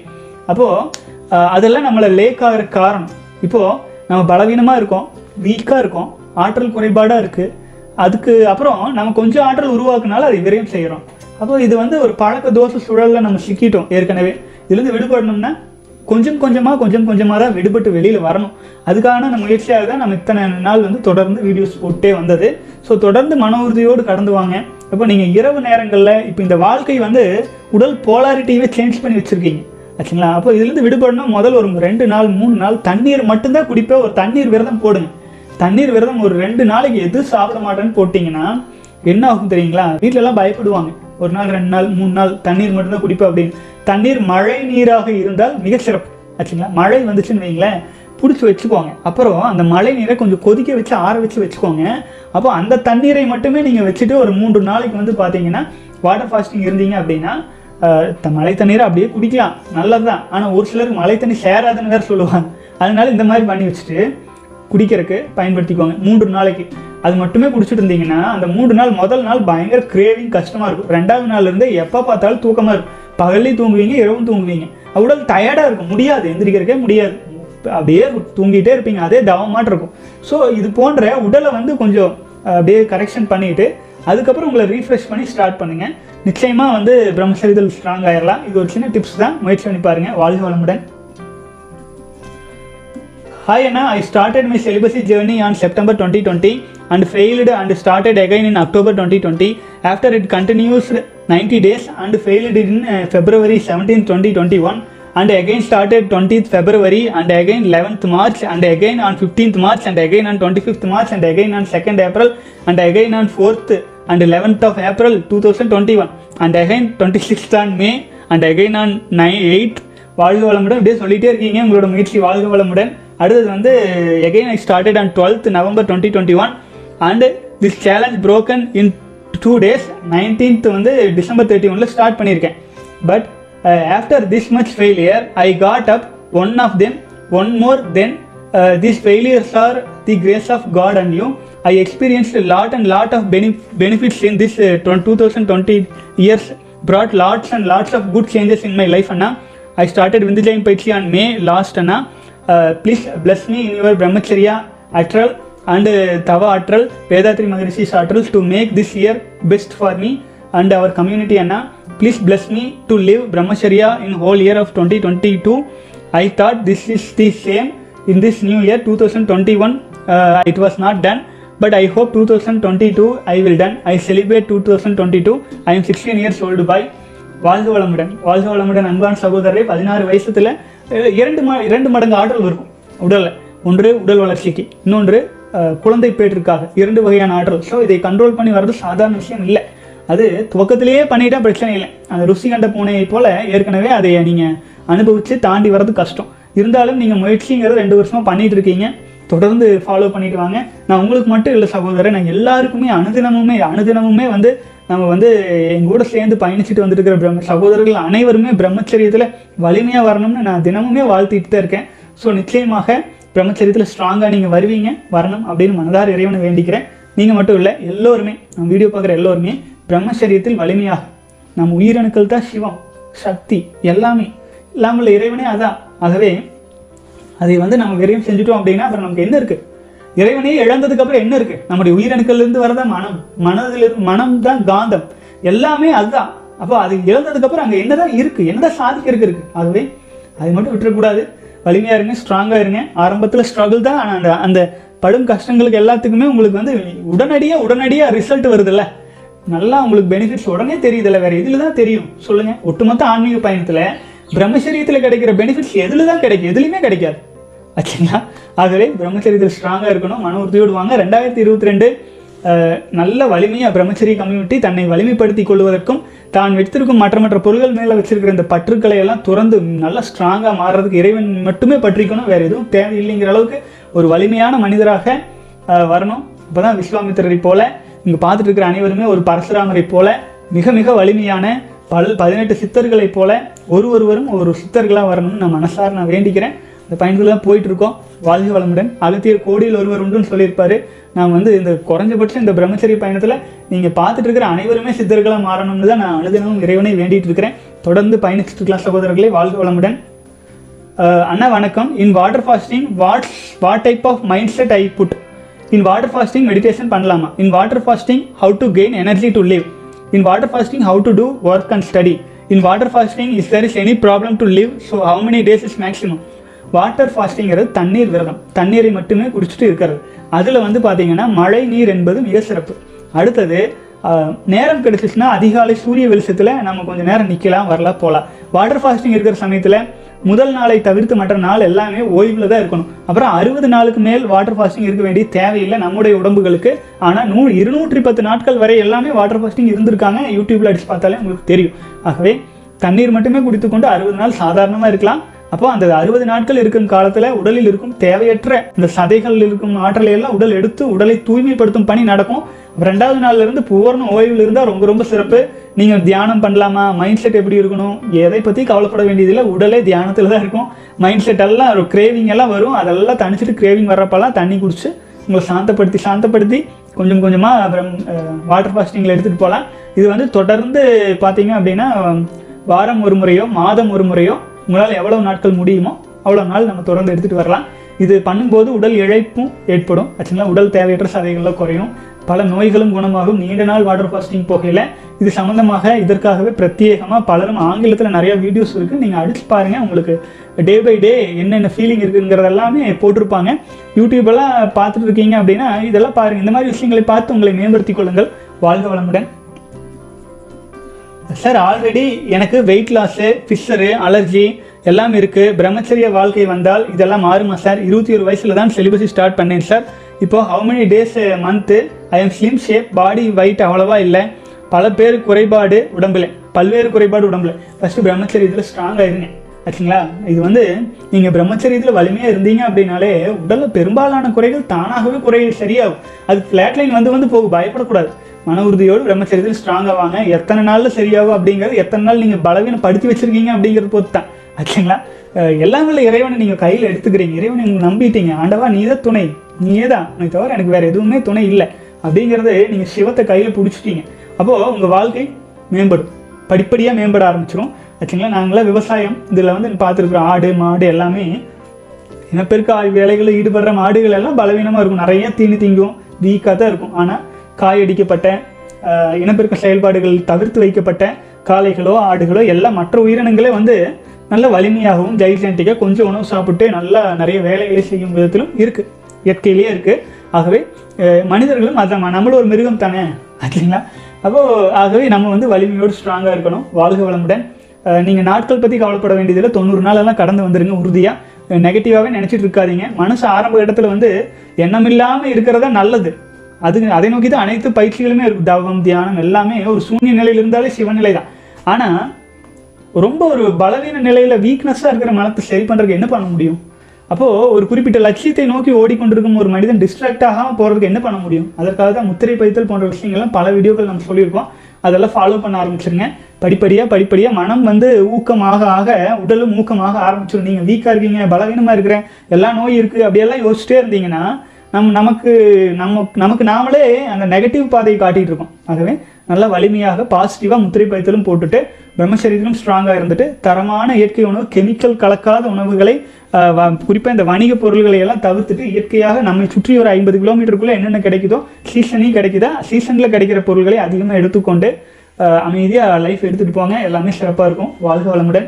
அப்போது அதெல்லாம் நம்மளை லேக் ஆகிற காரணம் இப்போது நம்ம பலவீனமாக இருக்கோம் வீக்காக இருக்கோம் ஆற்றல் குறைபாடாக இருக்குது அதுக்கு அப்புறம் நம்ம கொஞ்சம் ஆற்றல் உருவாக்குனால அதை விரயம் செய்கிறோம் அப்போ இது வந்து ஒரு பழக்க தோசை சுழலில் நம்ம சிக்கிட்டோம் ஏற்கனவே இதுலேருந்து விடுபடணும்னா கொஞ்சம் கொஞ்சமாக கொஞ்சம் கொஞ்சமாக தான் விடுபட்டு வெளியில் வரணும் அதுக்கான நம்ம முயற்சியாக தான் நம்ம இத்தனை நாள் வந்து தொடர்ந்து வீடியோஸ் போட்டே வந்தது ஸோ தொடர்ந்து மன உறுதியோடு கடந்து வாங்க இப்போ நீங்கள் இரவு நேரங்களில் இப்போ இந்த வாழ்க்கை வந்து உடல் போலாரிட்டியவே சேஞ்ச் பண்ணி வச்சுருக்கீங்க ஆச்சுங்களா அப்போ இதுலேருந்து விடுபடணும் முதல் ஒரு ரெண்டு நாள் மூணு நாள் தண்ணீர் மட்டும்தான் குடிப்பேன் ஒரு தண்ணீர் விரதம் போடுங்க தண்ணீர் விரதம் ஒரு ரெண்டு நாளைக்கு எது சாப்பிட மாட்டேன்னு போட்டிங்கன்னா என்ன ஆகும் தெரியுங்களா வீட்டிலலாம் பயப்படுவாங்க ஒரு நாள் ரெண்டு நாள் மூணு நாள் தண்ணீர் மட்டும்தான் குடிப்பேன் அப்படின்னு தண்ணீர் மழை நீராக இருந்தால் மிக சிறப்பு ஆச்சுங்களா மழை வந்துச்சுன்னு வைங்களேன் பிடிச்சி வச்சுக்கோங்க அப்புறம் அந்த மழை நீரை கொஞ்சம் கொதிக்க வச்சு ஆற வச்சு வச்சுக்கோங்க அப்போ அந்த தண்ணீரை மட்டுமே நீங்கள் வச்சுட்டு ஒரு மூன்று நாளைக்கு வந்து பார்த்தீங்கன்னா வாட்டர் ஃபாஸ்டிங் இருந்தீங்க அப்படின்னா ஆஹ், த- மழை தண்ணீரை அப்படியே குடிக்கலாம் நல்லது தான் ஆனால் ஒரு சிலருக்கு மழை தண்ணி சேராதுன்னு வேறு சொல்லுவாங்க அதனால இந்த மாதிரி பண்ணி வச்சுட்டு குடிக்கிறதுக்கு பயன்படுத்திக்கோங்க மூன்று நாளைக்கு அது மட்டுமே குடிச்சிட்டு இருந்தீங்கன்னா அந்த மூன்று நாள் முதல் நாள் பயங்கர கிரேவிங் கஷ்டமாக இருக்கும் ரெண்டாவது நாள்ல இருந்து எப்போ பார்த்தாலும் தூக்கமாக இருக்கும் பகல்லையும் தூங்குவீங்க இரவும் தூங்குவீங்க உடல் டயர்டாக இருக்கும் முடியாது எந்திரிக்கிறக்கே முடியாது அப்படியே தூங்கிட்டே இருப்பீங்க அதே தவமாட்டு இருக்கும் ஸோ இது போன்ற உடலை வந்து கொஞ்சம் அஹ், அப்படியே கரெக்ஷன் பண்ணிட்டு அதுக்கப்புறம் உங்களை ரீஃப்ரெஷ் பண்ணி ஸ்டார்ட் பண்ணுங்க நிச்சயமா வந்து பிரம்மசரிதல் ஸ்ட்ராங் ஆயிடலாம் இது ஒரு சின்ன டிப்ஸ் தான் முயற்சி பண்ணி பாருங்க வாழ்க வளமுடன் Hi Anna, I started my celibacy journey on September 2020 and failed and started again in October 2020. After it continues 90 days and failed in uh, February 17, 2021 and again started 20th February and again 11th March and again on 15th March and again on 25th March and again on 2nd April and again on 4th and 11th of April 2021 and again 26th on May and again on 9 8th வாழ்க வளமுடன் இப்படியே சொல்லிட்டே இருக்கீங்க உங்களோட முயற்சி வாழ்க வளமுடன் அடுத்தது வந்து again I started on twelfth November twenty twenty one and this challenge broken in two days nineteenth வந்து டிசம்பர் தேர்ட்டி ஒனில் ஸ்டார்ட் பண்ணியிருக்கேன் but after this much failure I got up one of them one more then these failures are the grace of God and you. I experienced a lot and lot of benef- benefits in this uh, 2020 years, brought lots and lots of good changes in my life, Anna. I started Vindhyayan Paichi on May last, Anna. Uh, please bless me in your Brahmacharya Atral and uh, Tava Atral, Vedatri Maharishi's Atrals to make this year best for me and our community, Anna. Please bless me to live Brahmacharya in whole year of 2022. I thought this is the same in this new year 2021 uh, it was not done but i hope 2022 i will done i celebrate 2022 i am 16 years old by வாழ்க வளமுடன் வாழ்க வளமுடன் அன்பான சகோதரரை பதினாறு வயசுல அஹ், இரண்டு ம இரண்டு மடங்கு ஆற்றல் இருக்கும் உடல்ல ஒன்று உடல் வளர்ச்சிக்கு இன்னொன்று அஹ், குழந்தை பேற்றிற்காக இரண்டு வகையான ஆற்றல் ஸோ இதை கண்ட்ரோல் பண்ணி வர்றது சாதாரண விஷயம் இல்லை அது துவக்கத்திலேயே பண்ணிட்டா பிரச்சனை இல்லை அந்த ருசி கண்ட பூனையை போல ஏற்கனவே அதை நீங்க அனுபவிச்சு தாண்டி வர்றது கஷ்டம் இருந்தாலும் நீங்க முயற்சிங்கிறது ரெண்டு வருஷமா பண்ணிட்டு இருக்கீங்க தொடர்ந்து ஃபாலோ பண்ணிட்டு வாங்க நான் உங்களுக்கு மட்டும் இல்லை சகோதரர் நான் எல்லாருக்குமே அனுதினமுமே அனுதினமுமே வந்து நம்ம வந்து எங்க கூட சேர்ந்து பயணிச்சுட்டு வந்திருக்கிற பிரம்ம சகோதரர்கள் அனைவருமே பிரம்மச்சரியத்தில் வலிமையாக வரணும்னு நான் தினமுமே வாழ்த்திட்டு தான் இருக்கேன் ஸோ நிச்சயமாக பிரம்மச்சரியத்தில் ஸ்ட்ராங்காக நீங்கள் வருவீங்க வரணும் அப்படின்னு மனதார இறைவனை வேண்டிக்கிறேன் நீங்கள் மட்டும் இல்லை எல்லோருமே நம்ம வீடியோ பார்க்குற எல்லோருமே பிரம்மச்சரியத்தில் வலிமையாக நம்ம உயிரணுக்கள் தான் சிவம் சக்தி எல்லாமே இல்லாமல் இறைவனே அதான் ஆகவே அதை வந்து நம்ம விரையும் செஞ்சுட்டோம் அப்படின்னா அப்புறம் நமக்கு என்ன இருக்கு இறைவனையே இழந்ததுக்கு அப்புறம் என்ன இருக்கு நம்முடைய உயிரணுக்கள்ல இருந்து வரதான் மனம் மனதில் இருந்து மனம் தான் காந்தம் எல்லாமே அதுதான் அப்போ அது இழந்ததுக்கு அப்புறம் அங்க என்னதான் இருக்கு என்னதான் சாதிக்கிறதுக்கு இருக்கு ஆகவே அதை மட்டும் விட்டுறக்கூடாது வலிமையா இருங்க ஸ்ட்ராங்கா இருங்க ஆரம்பத்துல ஸ்ட்ரகிள் தான் ஆனா அந்த அந்த படும் கஷ்டங்களுக்கு எல்லாத்துக்குமே உங்களுக்கு வந்து உடனடியா உடனடியா ரிசல்ட் வருதுல்ல நல்லா உங்களுக்கு பெனிஃபிட்ஸ் உடனே தெரியுதுல்ல வேற எதுல தான் தெரியும் சொல்லுங்க ஒட்டுமொத்த ஆன்மீக பயணத்துல பிரம்மச்சரியத்துல கிடைக்கிற பெனிஃபிட்ஸ் எதுல தான் கிடைக்கும் எதுலையுமே கிடைக்காது ஆச்சுங்களா ஆகவே பிரம்மச்சரியத்தில் ஸ்ட்ராங்காக இருக்கணும் மன உறுதியோடு வாங்க ரெண்டாயிரத்தி இருபத்தி ரெண்டு நல்ல வலிமையாக பிரம்மச்சரிய கம்யூனிட்டி தன்னை வலிமைப்படுத்திக் கொள்வதற்கும் தான் வைத்திருக்கும் மற்ற மற்ற பொருள்கள் மேலே வச்சிருக்கிற இந்த பற்றுக்களை எல்லாம் துறந்து நல்லா ஸ்ட்ராங்காக மாறுறதுக்கு இறைவன் மட்டுமே பற்றிக்கணும் வேற எதுவும் தேவையில்லைங்கிற அளவுக்கு ஒரு வலிமையான மனிதராக அஹ், வரணும் அப்பதான் விஸ்வாமித்திரரை போல இங்க பார்த்துட்டு இருக்கிற அனைவருமே ஒரு பரசுராமரை போல மிக மிக வலிமையான பல் பதினெட்டு சித்தர்களைப் போல ஒரு ஒருவரும் ஒரு சித்தர்களாக வரணும்னு நான் மனசார நான் வேண்டிக்கிறேன் இந்த பயணத்தில் தான் போயிட்டு இருக்கோம் வாழ்க வளமுடன் அகத்தியர் கோடியில் ஒருவர் உண்டுன்னு சொல்லியிருப்பாரு நான் வந்து இந்த குறைஞ்சபட்சம் இந்த பிரம்மச்சரிய பயணத்தில் நீங்கள் பார்த்துட்டு இருக்கிற அனைவருமே சித்தர்களாக மாறணும்னு தான் நான் அனுதினமும் இறைவனை வேண்டிட்டு இருக்கிறேன் தொடர்ந்து பயணிச்சுட்டு இருக்கலாம் சகோதரர்களே வாழ்க வளமுடன் அண்ணா வணக்கம் in water fasting what what type of mindset I put in water fasting meditation பண்ணலாமா in water fasting how to gain energy to live in water fasting how to do work and study in water fasting is there is any problem to live so how many days is maximum water ஃபாஸ்டிங்கிறது தண்ணீர் விரதம் தண்ணீரை மட்டுமே குடிச்சிட்டு இருக்கிறது அதில் வந்து பார்த்தீங்கன்னா மழை நீர் என்பது மிக சிறப்பு அடுத்தது ஆஹ், நேரம் கிடைச்சிச்சுன்னா அதிகாலை சூரிய வெளிச்சத்தில் நம்ம கொஞ்சம் நேரம் நிற்கலாம் வரலாம் போகலாம் வாட்டர் ஃபாஸ்டிங் இருக்கிற சமயத்தில் முதல் நாளை தவிர்த்து மற்ற நாள் எல்லாமே ஓய்வில் தான் இருக்கணும் அப்புறம் அறுபது நாளுக்கு மேல் வாட்டர் ஃபாஸ்டிங் இருக்க வேண்டிய தேவையில்லை நம்முடைய உடம்புகளுக்கு ஆனால் நூ இருநூற்றி பத்து நாட்கள் வரை எல்லாமே வாட்டர் ஃபாஸ்டிங் இருந்திருக்காங்க யூடியூப்ல அடிச்சு பார்த்தாலே உங்களுக்கு தெரியும் ஆகவே தண்ணீர் மட்டுமே குடித்துக்கொண்டு அறுபது நாள் சாதாரணமாக இருக்கலாம் அப்போ அந்த அறுபது நாட்கள் இருக்கும் காலத்தில் உடலில் இருக்கும் தேவையற்ற இந்த சதைகள் இருக்கும் ஆற்றலை எல்லாம் உடல் எடுத்து உடலை தூய்மைப்படுத்தும் பணி நடக்கும் அப்புறம் ரெண்டாவது நாள்ல இருந்து பூர்ண ஓய்வில் இருந்தால் ரொம்ப ரொம்ப சிறப்பு நீங்கள் தியானம் பண்ணலாமா மைண்ட் செட் எப்படி இருக்கணும் எதை பற்றி கவலைப்பட வேண்டியதில்லை உடலே தியானத்தில் தான் இருக்கும் மைண்ட் செட் எல்லாம் ஒரு கிரேவிங் எல்லாம் வரும் அதெல்லாம் தணிச்சிட்டு கிரேவிங் வர்றப்பெல்லாம் தண்ணி குடிச்சு உங்களை சாந்தப்படுத்தி சாந்தப்படுத்தி கொஞ்சம் கொஞ்சமாக அப்புறம் வாட்டர் ஃபாஸ்டிங்கில் எடுத்துகிட்டு போகலாம் இது வந்து தொடர்ந்து பார்த்தீங்க அப்படின்னா வாரம் ஒரு முறையோ மாதம் ஒரு முறையோ உங்களால் எவ்வளவு நாட்கள் முடியுமோ அவ்வளோ நாள் நம்ம தொடர்ந்து எடுத்துகிட்டு வரலாம் இது பண்ணும்போது உடல் இழைப்பும் ஏற்படும் ஆச்சுங்களா உடல் தேவையற்ற சதைகள்லாம் குறையும் பல நோய்களும் குணமாகும் நீண்ட நாள் வாட்டர் ஃபாஸ்டிங் போகையில் இது சம்மந்தமாக இதற்காகவே பிரத்யேகமாக பலரும் ஆங்கிலத்தில் நிறைய வீடியோஸ் இருக்குது நீங்கள் அடிச்சு பாருங்கள் உங்களுக்கு டே பை டே என்னென்ன ஃபீலிங் இருக்குங்கிறது எல்லாமே போட்டிருப்பாங்க யூடியூபெல்லாம் பார்த்துட்டு இருக்கீங்க அப்படின்னா இதெல்லாம் பாருங்கள் இந்த மாதிரி விஷயங்களை பார்த்து உங்களை மேம்படுத்திக் கொள்ளுங்கள் வாழ்க வளமுடன் சார் ஆல்ரெடி எனக்கு வெயிட் லாஸு ஃபிஷரு அலர்ஜி எல்லாம் இருக்குது பிரம்மச்சரிய வாழ்க்கை வந்தால் இதெல்லாம் மாறுமா சார் இருபத்தி ஒரு வயசில் தான் செலிபஸி ஸ்டார்ட் பண்ணேன் சார் இப்போ how many days month I am slim shape body weight அவ்வளவா இல்லை பல பேர் குறைபாடு உடம்புல பல்வேறு குறைபாடு உடம்புல ஃபஸ்ட்டு பிரம்மச்சரியத்தில் ஸ்ட்ராங்காக இருங்க ஆச்சுங்களா இது வந்து நீங்கள் பிரம்மச்சரியத்தில் வலிமையாக இருந்தீங்க அப்படின்னாலே உடலில் பெரும்பாலான குறைகள் தானாகவே குறை சரியாகும் அது ஃப்ளாட் லைன் வந்து வந்து போகும் பயப்படக்கூடாது மன உறுதியோடு பிரம்மச்சரியத்தில் ஸ்ட்ராங்காக வாங்க எத்தனை நாளில் சரியாகும் அப்படிங்கிறது எத்தனை நாள் நீங்கள் பலவீனப்படுத்தி வச்சிருக்கீங்க அப்படிங்கிறது பொறுத்து தான் ஆச்சுங்களா அஹ் எல்லாம் உள்ள இறைவனை நீங்கள் கையில் எடுத்துக்கிறீங்க இறைவனை நீங்கள் நம்பிட்டீங்க ஆண்டவா நீ தான் துணை நீயே தான் உனக்கு தவிர எனக்கு வேறு எதுவுமே துணை இல்லை அப்படிங்கிறது நீங்கள் சிவத்தை கையில் பிடிச்சிட்டீங்க அப்போது உங்கள் வாழ்க்கை மேம்படும் படிப்படியாக மேம்பட ஆரம்பிச்சிடும் ஆச்சுங்களா நாங்களாம் விவசாயம் இதில் வந்து பார்த்துருக்குறோம் ஆடு மாடு எல்லாமே இனப்பெருக்க ஆய்வு வேலைகளில் ஈடுபடுற மாடுகள் எல்லாம் பலவீனமாக இருக்கும் நிறைய தீனி திங்கும் வீக்காக தான் இருக்கும் ஆனால் காயடிக்கப்பட்ட ஆஹ், இனப்பெருக்க செயல்பாடுகள் தவிர்த்து வைக்கப்பட்ட காளைகளோ ஆடுகளோ எல்லாம் மற்ற உயிரினங்களே வந்து நல்ல வலிமையாகவும் ஜைஜென்டிக்காக கொஞ்சம் உணவு சாப்பிட்டு நல்லா நிறைய வேலைகளை செய்யும் விதத்திலும் இருக்குது இயற்கையிலேயே இருக்குது ஆகவே அஹ், மனிதர்களும் அதான் நம்மளும் ஒரு மிருகம் தானே ஆச்சுங்களா அப்போது ஆகவே நம்ம வந்து வலிமையோடு ஸ்ட்ராங்காக இருக்கணும் வாழ்க வளமுடன் நீங்கள் நாட்கள் பற்றி கவலைப்பட வேண்டியதில்லை தொண்ணூறு நாள் எல்லாம் கடந்து வந்துருங்க உறுதியாக நெகட்டிவாகவே நினச்சிட்டு இருக்காதீங்க மனசு ஆரம்ப இடத்துல வந்து எண்ணமில்லாமல் இருக்கிறதா நல்லது அது அதை நோக்கி தான் அனைத்து பயிற்சிகளுமே இருக்கும் தவம் தியானம் எல்லாமே ஒரு சூன்ய நிலையில் இருந்தாலே சிவநிலை தான் ஆனால் ரொம்ப ஒரு பலவீன நிலையில வீக்னஸாக இருக்கிற மனத்தை சரி பண்ணுறதுக்கு என்ன பண்ண முடியும் அப்போது ஒரு குறிப்பிட்ட லட்சியத்தை நோக்கி ஓடிக்கொண்டிருக்கும் ஒரு மனிதன் டிஸ்ட்ராக்ட் ஆகாமல் போகிறதுக்கு என்ன பண்ண முடியும் அதற்காக தான் முத்திரை பைத்தல் போன்ற விஷயங்கள்லாம் பல வீடியோக்கள் நம்ம சொல்லியிருக்கோம் அதெல்லாம் ஃபாலோ பண்ண ஆரம்பிச்சிருங்க படிப்படியாக படிப்படியாக மனம் வந்து ஊக்கமாக ஆக உடலும் ஊக்கமாக ஆரம்பிச்சிடும் நீங்கள் வீக்காக இருக்கீங்க பலவீனமாக இருக்கிறேன் எல்லா நோய் இருக்குது அப்படியெல்லாம் யோசிச்சிட்டே இருந்தீங்கன்னா நம் நமக்கு நம்ம நமக்கு நாமளே அந்த நெகட்டிவ் பாதையை காட்டிட்டு இருக்கோம் ஆகவே நல்லா வலிமையாக பாசிட்டிவாக முத்திரை பைத்தலும் போட்டுட்டு பிரம்மச்சரியத்திலும் ஸ்ட்ராங்காக இருந்துட்டு தரமான இயற்கை உணவு கெமிக்கல் கலக்காத உணவுகளை குறிப்பாக இந்த வணிக பொருள்களை எல்லாம் தவிர்த்துட்டு இயற்கையாக நம்மை சுற்றி ஒரு ஐம்பது கிலோமீட்டருக்குள்ளே என்னென்ன கிடைக்குதோ சீசனையும் கிடைக்குதா சீசனில் கிடைக்கிற பொருள்களை அதிகமாக எடுத்துக்கொண்டு அமைதியாக லைஃப் எடுத்துகிட்டு போங்க எல்லாமே சிறப்பாக இருக்கும் வாழ்க வளமுடன்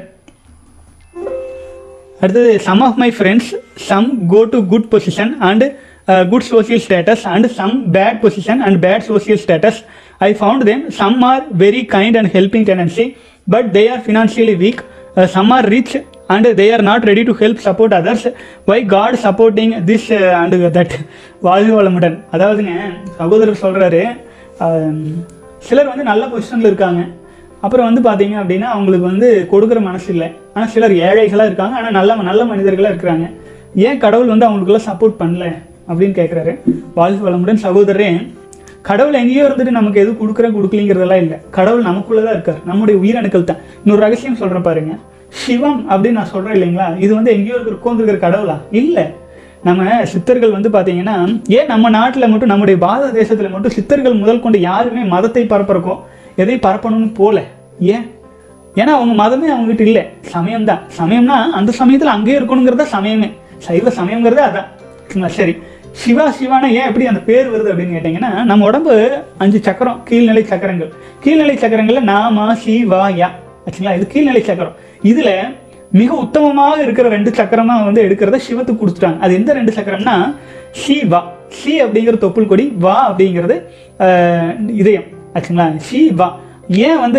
அடுத்தது some of my friends some go to good position and good social status and some bad position and bad social status I found them some are very kind and helping tendency but they are financially weak some are rich and they are not ready to help support others why God supporting this and that வாழ்க வளமுடன் அதாவதுங்க சகோதரர் சொல்கிறாரு சிலர் வந்து நல்ல பொசிஷனில் இருக்காங்க அப்புறம் வந்து பார்த்தீங்க அப்படின்னா அவங்களுக்கு வந்து கொடுக்குற மனசு இல்லை ஆனால் சிலர் ஏழைகளாக இருக்காங்க ஆனால் நல்ல நல்ல மனிதர்களாக இருக்கிறாங்க ஏன் கடவுள் வந்து அவங்களுக்குலாம் சப்போர்ட் பண்ணல அப்படின்னு கேட்குறாரு வாழ்க வளமுடன் சகோதரரே கடவுள் எங்கேயோ இருந்துட்டு நமக்கு எதுவும் கொடுக்குற கொடுக்கலிங்கிறதெல்லாம் இல்லை கடவுள் நமக்குள்ளே தான் இருக்கார் நம்முடைய உயிரணுக்கள் தான் இன்னொரு ரகசியம் சொல்கிறேன் பாருங்க சிவம் அப்படின்னு நான் சொல்கிறேன் இல்லைங்களா இது வந்து எங்கேயோ இருக்கிற உட்காந்துருக்கிற கடவுளா இல்லை நம்ம சித்தர்கள் வந்து பார்த்தீங்கன்னா ஏன் நம்ம நாட்டில் மட்டும் நம்முடைய பாரத தேசத்தில் மட்டும் சித்தர்கள் முதல் கொண்டு யாருமே மதத்தை பரப்புறக்கோ எதை பரப்பணும்னு போல ஏன் ஏன்னா அவங்க மதமே அவங்ககிட்ட இல்லை சமயம் தான் சமயம்னா அந்த சமயத்தில் அங்கேயே இருக்கணுங்கிறத சமயமே சைவ சமயங்கிறதே அதான் சரிங்களா? சரி சிவா சிவானா ஏன் எப்படி அந்த பேர் வருது அப்படின்னு கேட்டிங்கன்னா நம்ம உடம்பு அஞ்சு சக்கரம் கீழ்நிலை சக்கரங்கள் கீழ்நிலை சக்கரங்கள்ல நாமா சி வா யா ஆச்சுங்களா இது கீழ்நிலை சக்கரம் இதுல மிக உத்தமமாக இருக்கிற ரெண்டு சக்கரமா வந்து எடுக்கிறத சிவத்துக்கு கொடுத்துட்டாங்க அது எந்த ரெண்டு சக்கரம்னா சி வா சி அப்படிங்கிற தொப்புள் கொடி வா அப்படிங்கிறது ஆஹ், இதயம் ஆச்சுங்களா சி வா ஏன் வந்து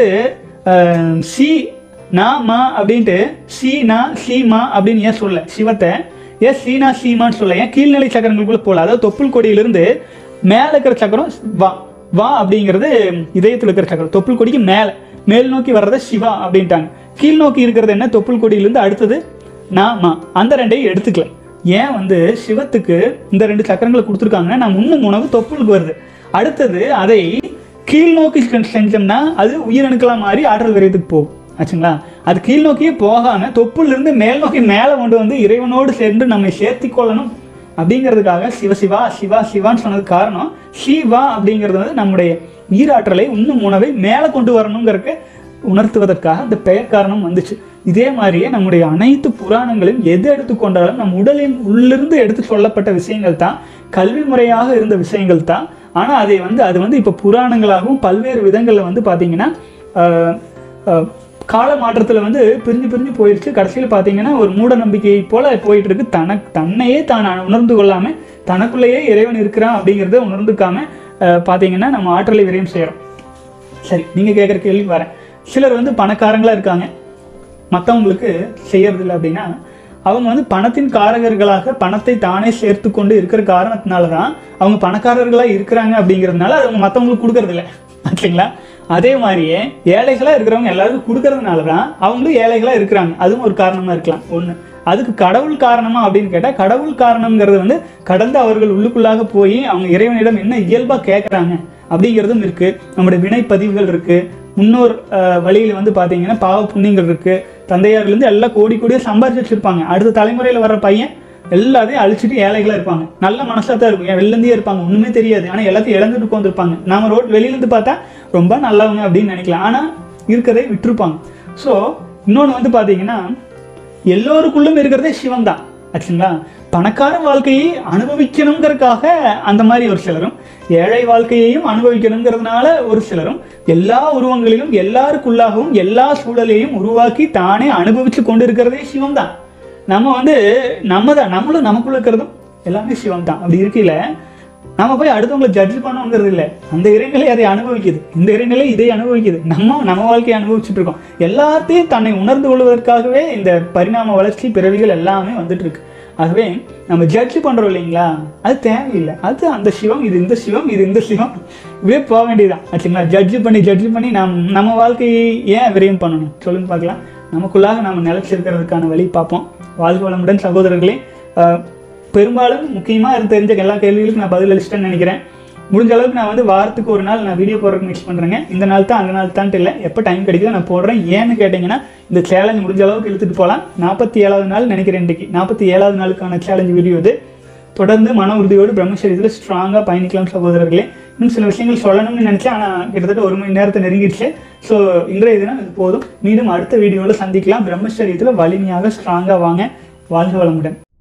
ஆஹ், சி நா மா அப்படின்ட்டு சி நா சி மா அப்படின்னு ஏன் சொல்ல சிவத்தை ஏன் சீனா சீமான்னு சொல்ல ஏன் கீழ்நிலை சக்கரங்களுக்குள்ள போகல அதாவது தொப்புள் கொடியிலிருந்து மேலே இருக்கிற சக்கரம் வா வா அப்படிங்கிறது இதயத்தில் இருக்கிற சக்கரம் தொப்புள் கொடிக்கு மேலே மேல் நோக்கி வர்றதை சிவா அப்படின்ட்டாங்க கீழ் நோக்கி இருக்கிறது என்ன தொப்புள் கொடியிலிருந்து அடுத்தது நாமா அந்த ரெண்டையும் எடுத்துக்கல ஏன் வந்து சிவத்துக்கு இந்த ரெண்டு சக்கரங்களை கொடுத்துருக்காங்கன்னா நான் முன்னும் உணவு தொப்புளுக்கு வருது அடுத்தது அதை கீழ் நோக்கி செ- செஞ்சோம்னா அது உயிரணுக்களா மாறி ஆற்றல் விரயத்துக்கு போகும் ஆச்சுங்களா அது கீழ் நோக்கியே போகாம தொப்புல இருந்து மேல் நோக்கி மேலே கொண்டு வந்து இறைவனோடு சேர்ந்து நம்மை சேர்த்தி கொள்ளணும் அப்படிங்கிறதுக்காக சிவசிவா சிவா சிவான்னு சொன்னது காரணம் சிவா அப்படிங்கிறது வந்து நம்முடைய ஈராற்றலை இன்னும் உணவை மேலே கொண்டு வரணுங்கிறதுக்கு உணர்த்துவதற்காக அந்த பெயர் காரணம் வந்துச்சு இதே மாதிரியே நம்முடைய அனைத்து புராணங்களையும் எது எடுத்துக்கொண்டாலும் நம் உடலின் உள்ளிருந்து எடுத்து சொல்லப்பட்ட விஷயங்கள் தான் கல்வி முறையாக இருந்த விஷயங்கள் தான் ஆனால் அதை வந்து அது வந்து இப்போ புராணங்களாகவும் பல்வேறு விதங்களில் வந்து பார்த்தீங்கன்னா ஆஹ், ஆஹ், கால மாற்றத்தில் வந்து பிரிஞ்சு பிரிஞ்சு போயிடுச்சு கடைசியில் பார்த்தீங்கன்னா ஒரு மூட நம்பிக்கை போல போயிட்டு இருக்கு தனக்கு தன்னையே தான் உணர்ந்து கொள்ளாமல் தனக்குள்ளேயே இறைவன் இருக்கிறான் அப்படிங்கிறத உணர்ந்துக்காம ஆஹ், பார்த்தீங்கன்னா நம்ம ஆற்றலை விரயம் செய்கிறோம் சரி நீங்கள் கேட்குற கேள்வி வரேன் சிலர் வந்து பணக்காரங்களா இருக்காங்க மற்றவங்களுக்கு செய்யறதில்ல அப்படின்னா அவங்க வந்து பணத்தின் காரகர்களாக பணத்தை தானே சேர்த்து கொண்டு இருக்கிற காரணத்தினால தான் அவங்க பணக்காரர்களாக இருக்கிறாங்க அப்படிங்கிறதுனால அது அவங்க மற்றவங்களுக்கு கொடுக்கறதில்ல ஆச்சுங்களா அதே மாதிரியே ஏழைகளாக இருக்கிறவங்க எல்லாருக்கும் கொடுக்கறதுனால தான் அவங்களும் ஏழைகளாக இருக்கிறாங்க அதுவும் ஒரு காரணமாக இருக்கலாம் ஒன்று அதுக்கு கடவுள் காரணமா அப்படின்னு கேட்டால் கடவுள் காரணம்ங்கிறது வந்து கடந்து அவர்கள் உள்ளுக்குள்ளாக போய் அவங்க இறைவனிடம் என்ன இயல்பாக கேட்குறாங்க அப்படிங்கிறதும் இருக்கு நம்முடைய வினைப்பதிவுகள் இருக்கு முன்னோர் அஹ், வழியில வந்து பார்த்தீங்கன்னா பாவ புண்ணியங்கள் இருக்கு தந்தையார்லேருந்து எல்லாம் கோடி கோடியாக சம்பாரிச்சு வச்சிருப்பாங்க அடுத்த தலைமுறையில் வர்ற பையன் எல்லாத்தையும் அழிச்சிட்டு ஏழைகளா இருப்பாங்க நல்ல மனசா தான் இருக்கும் என் வெளிலேருந்தே இருப்பாங்க ஒண்ணுமே தெரியாது ஆனால் எல்லாத்தையும் இழந்துட்டு உட்காந்துருப்பாங்க நாம ரோட் வெளியிலேருந்து பார்த்தா ரொம்ப நல்லவங்க அப்படின்னு நினைக்கலாம் ஆனால் இருக்கிறதை விட்டுருப்பாங்க ஸோ இன்னொன்று வந்து பார்த்தீங்கன்னா எல்லோருக்குள்ளும் இருக்கிறதே சிவன் தான் ஆச்சுங்களா பணக்கார வாழ்க்கையை அனுபவிக்கணுங்கிறதுக்காக அந்த மாதிரி ஒரு சிலரும் ஏழை வாழ்க்கையையும் அனுபவிக்கணுங்கிறதுனால ஒரு சிலரும் எல்லா உருவங்களிலும் எல்லாருக்குள்ளாகவும் எல்லா சூழலையும் உருவாக்கி தானே அனுபவிச்சு கொண்டு இருக்கிறதே சிவம் தான் நம்ம வந்து நம்ம தான் நம்மளும் நமக்குள்ள இருக்கிறதும் எல்லாமே சிவம் தான் அப்படி இருக்கையில நம்ம போய் அடுத்தவங்களை ஜட்ஜ் பண்ணணுங்கிறது இல்லை அந்த இறைநிலை அதை அனுபவிக்குது இந்த இறைநிலை இதை அனுபவிக்குது நம்ம நம்ம வாழ்க்கையை அனுபவிச்சுட்டு இருக்கோம் எல்லாத்தையும் தன்னை உணர்ந்து கொள்வதற்காகவே இந்த பரிணாம வளர்ச்சி பிறவிகள் எல்லாமே வந்துட்டு இருக்கு ஆகவே நம்ம ஜட்ஜ் பண்றோம் இல்லைங்களா அது தேவையில்லை அது அந்த சிவம் இது இந்த சிவம் இது இந்த சிவம் இப்படியே போக வேண்டியதுதான் ஆச்சுங்களா ஜட்ஜ் பண்ணி ஜட்ஜ் பண்ணி நம் நம்ம வாழ்க்கையை ஏன் விரயம் பண்ணணும் சொல்லுங்க பார்க்கலாம் நமக்குள்ளாக நம்ம நிலைச்சிருக்கிறதுக்கான வழி பார்ப்போம் வாழ்க வளமுடன் சகோதரர்களே அஹ், பெரும்பாலும் முக்கியமாக தெரிஞ்ச எல்லா கேள்விகளுக்கும் நான் பதில் அளிச்சிட்டேன்னு நினைக்கிறேன் முடிஞ்ச அளவுக்கு நான் வந்து வாரத்துக்கு ஒரு நாள் நான் வீடியோ போடுறதுக்கு மிக்ஸ் பண்ணுறேங்க இந்த நாள் தான் அந்த நாள் தான்ட்டு இல்லை எப்போ டைம் கிடைக்குதோ நான் போடுறேன் ஏன்னு கேட்டிங்கன்னா இந்த சேலஞ்ச் முடிஞ்ச அளவுக்கு இழுத்துட்டு போகலாம் நாற்பத்தி ஏழாவது நாள் நினைக்கிறேன் இன்றைக்கி நாற்பத்தி ஏழாவது நாளுக்கான சேலஞ்ச் வீடியோ இது தொடர்ந்து மன உறுதியோடு பிரம்மச்சரியத்தில் ஸ்ட்ராங்காக பயணிக்கலாம் சகோதரர்களே இன்னும் சில விஷயங்கள் சொல்லணும்னு நினச்சேன் ஆனால் கிட்டத்தட்ட ஒரு மணி நேரத்தை நெருங்கிடுச்சு ஸோ இன்றைய தினம் இது போதும் மீண்டும் அடுத்த வீடியோவில் சந்திக்கலாம் பிரம்மச்சரியத்தில் வலிமையாக ஸ்ட்ராங்காக வாங்க வாழ்க வளமுடன்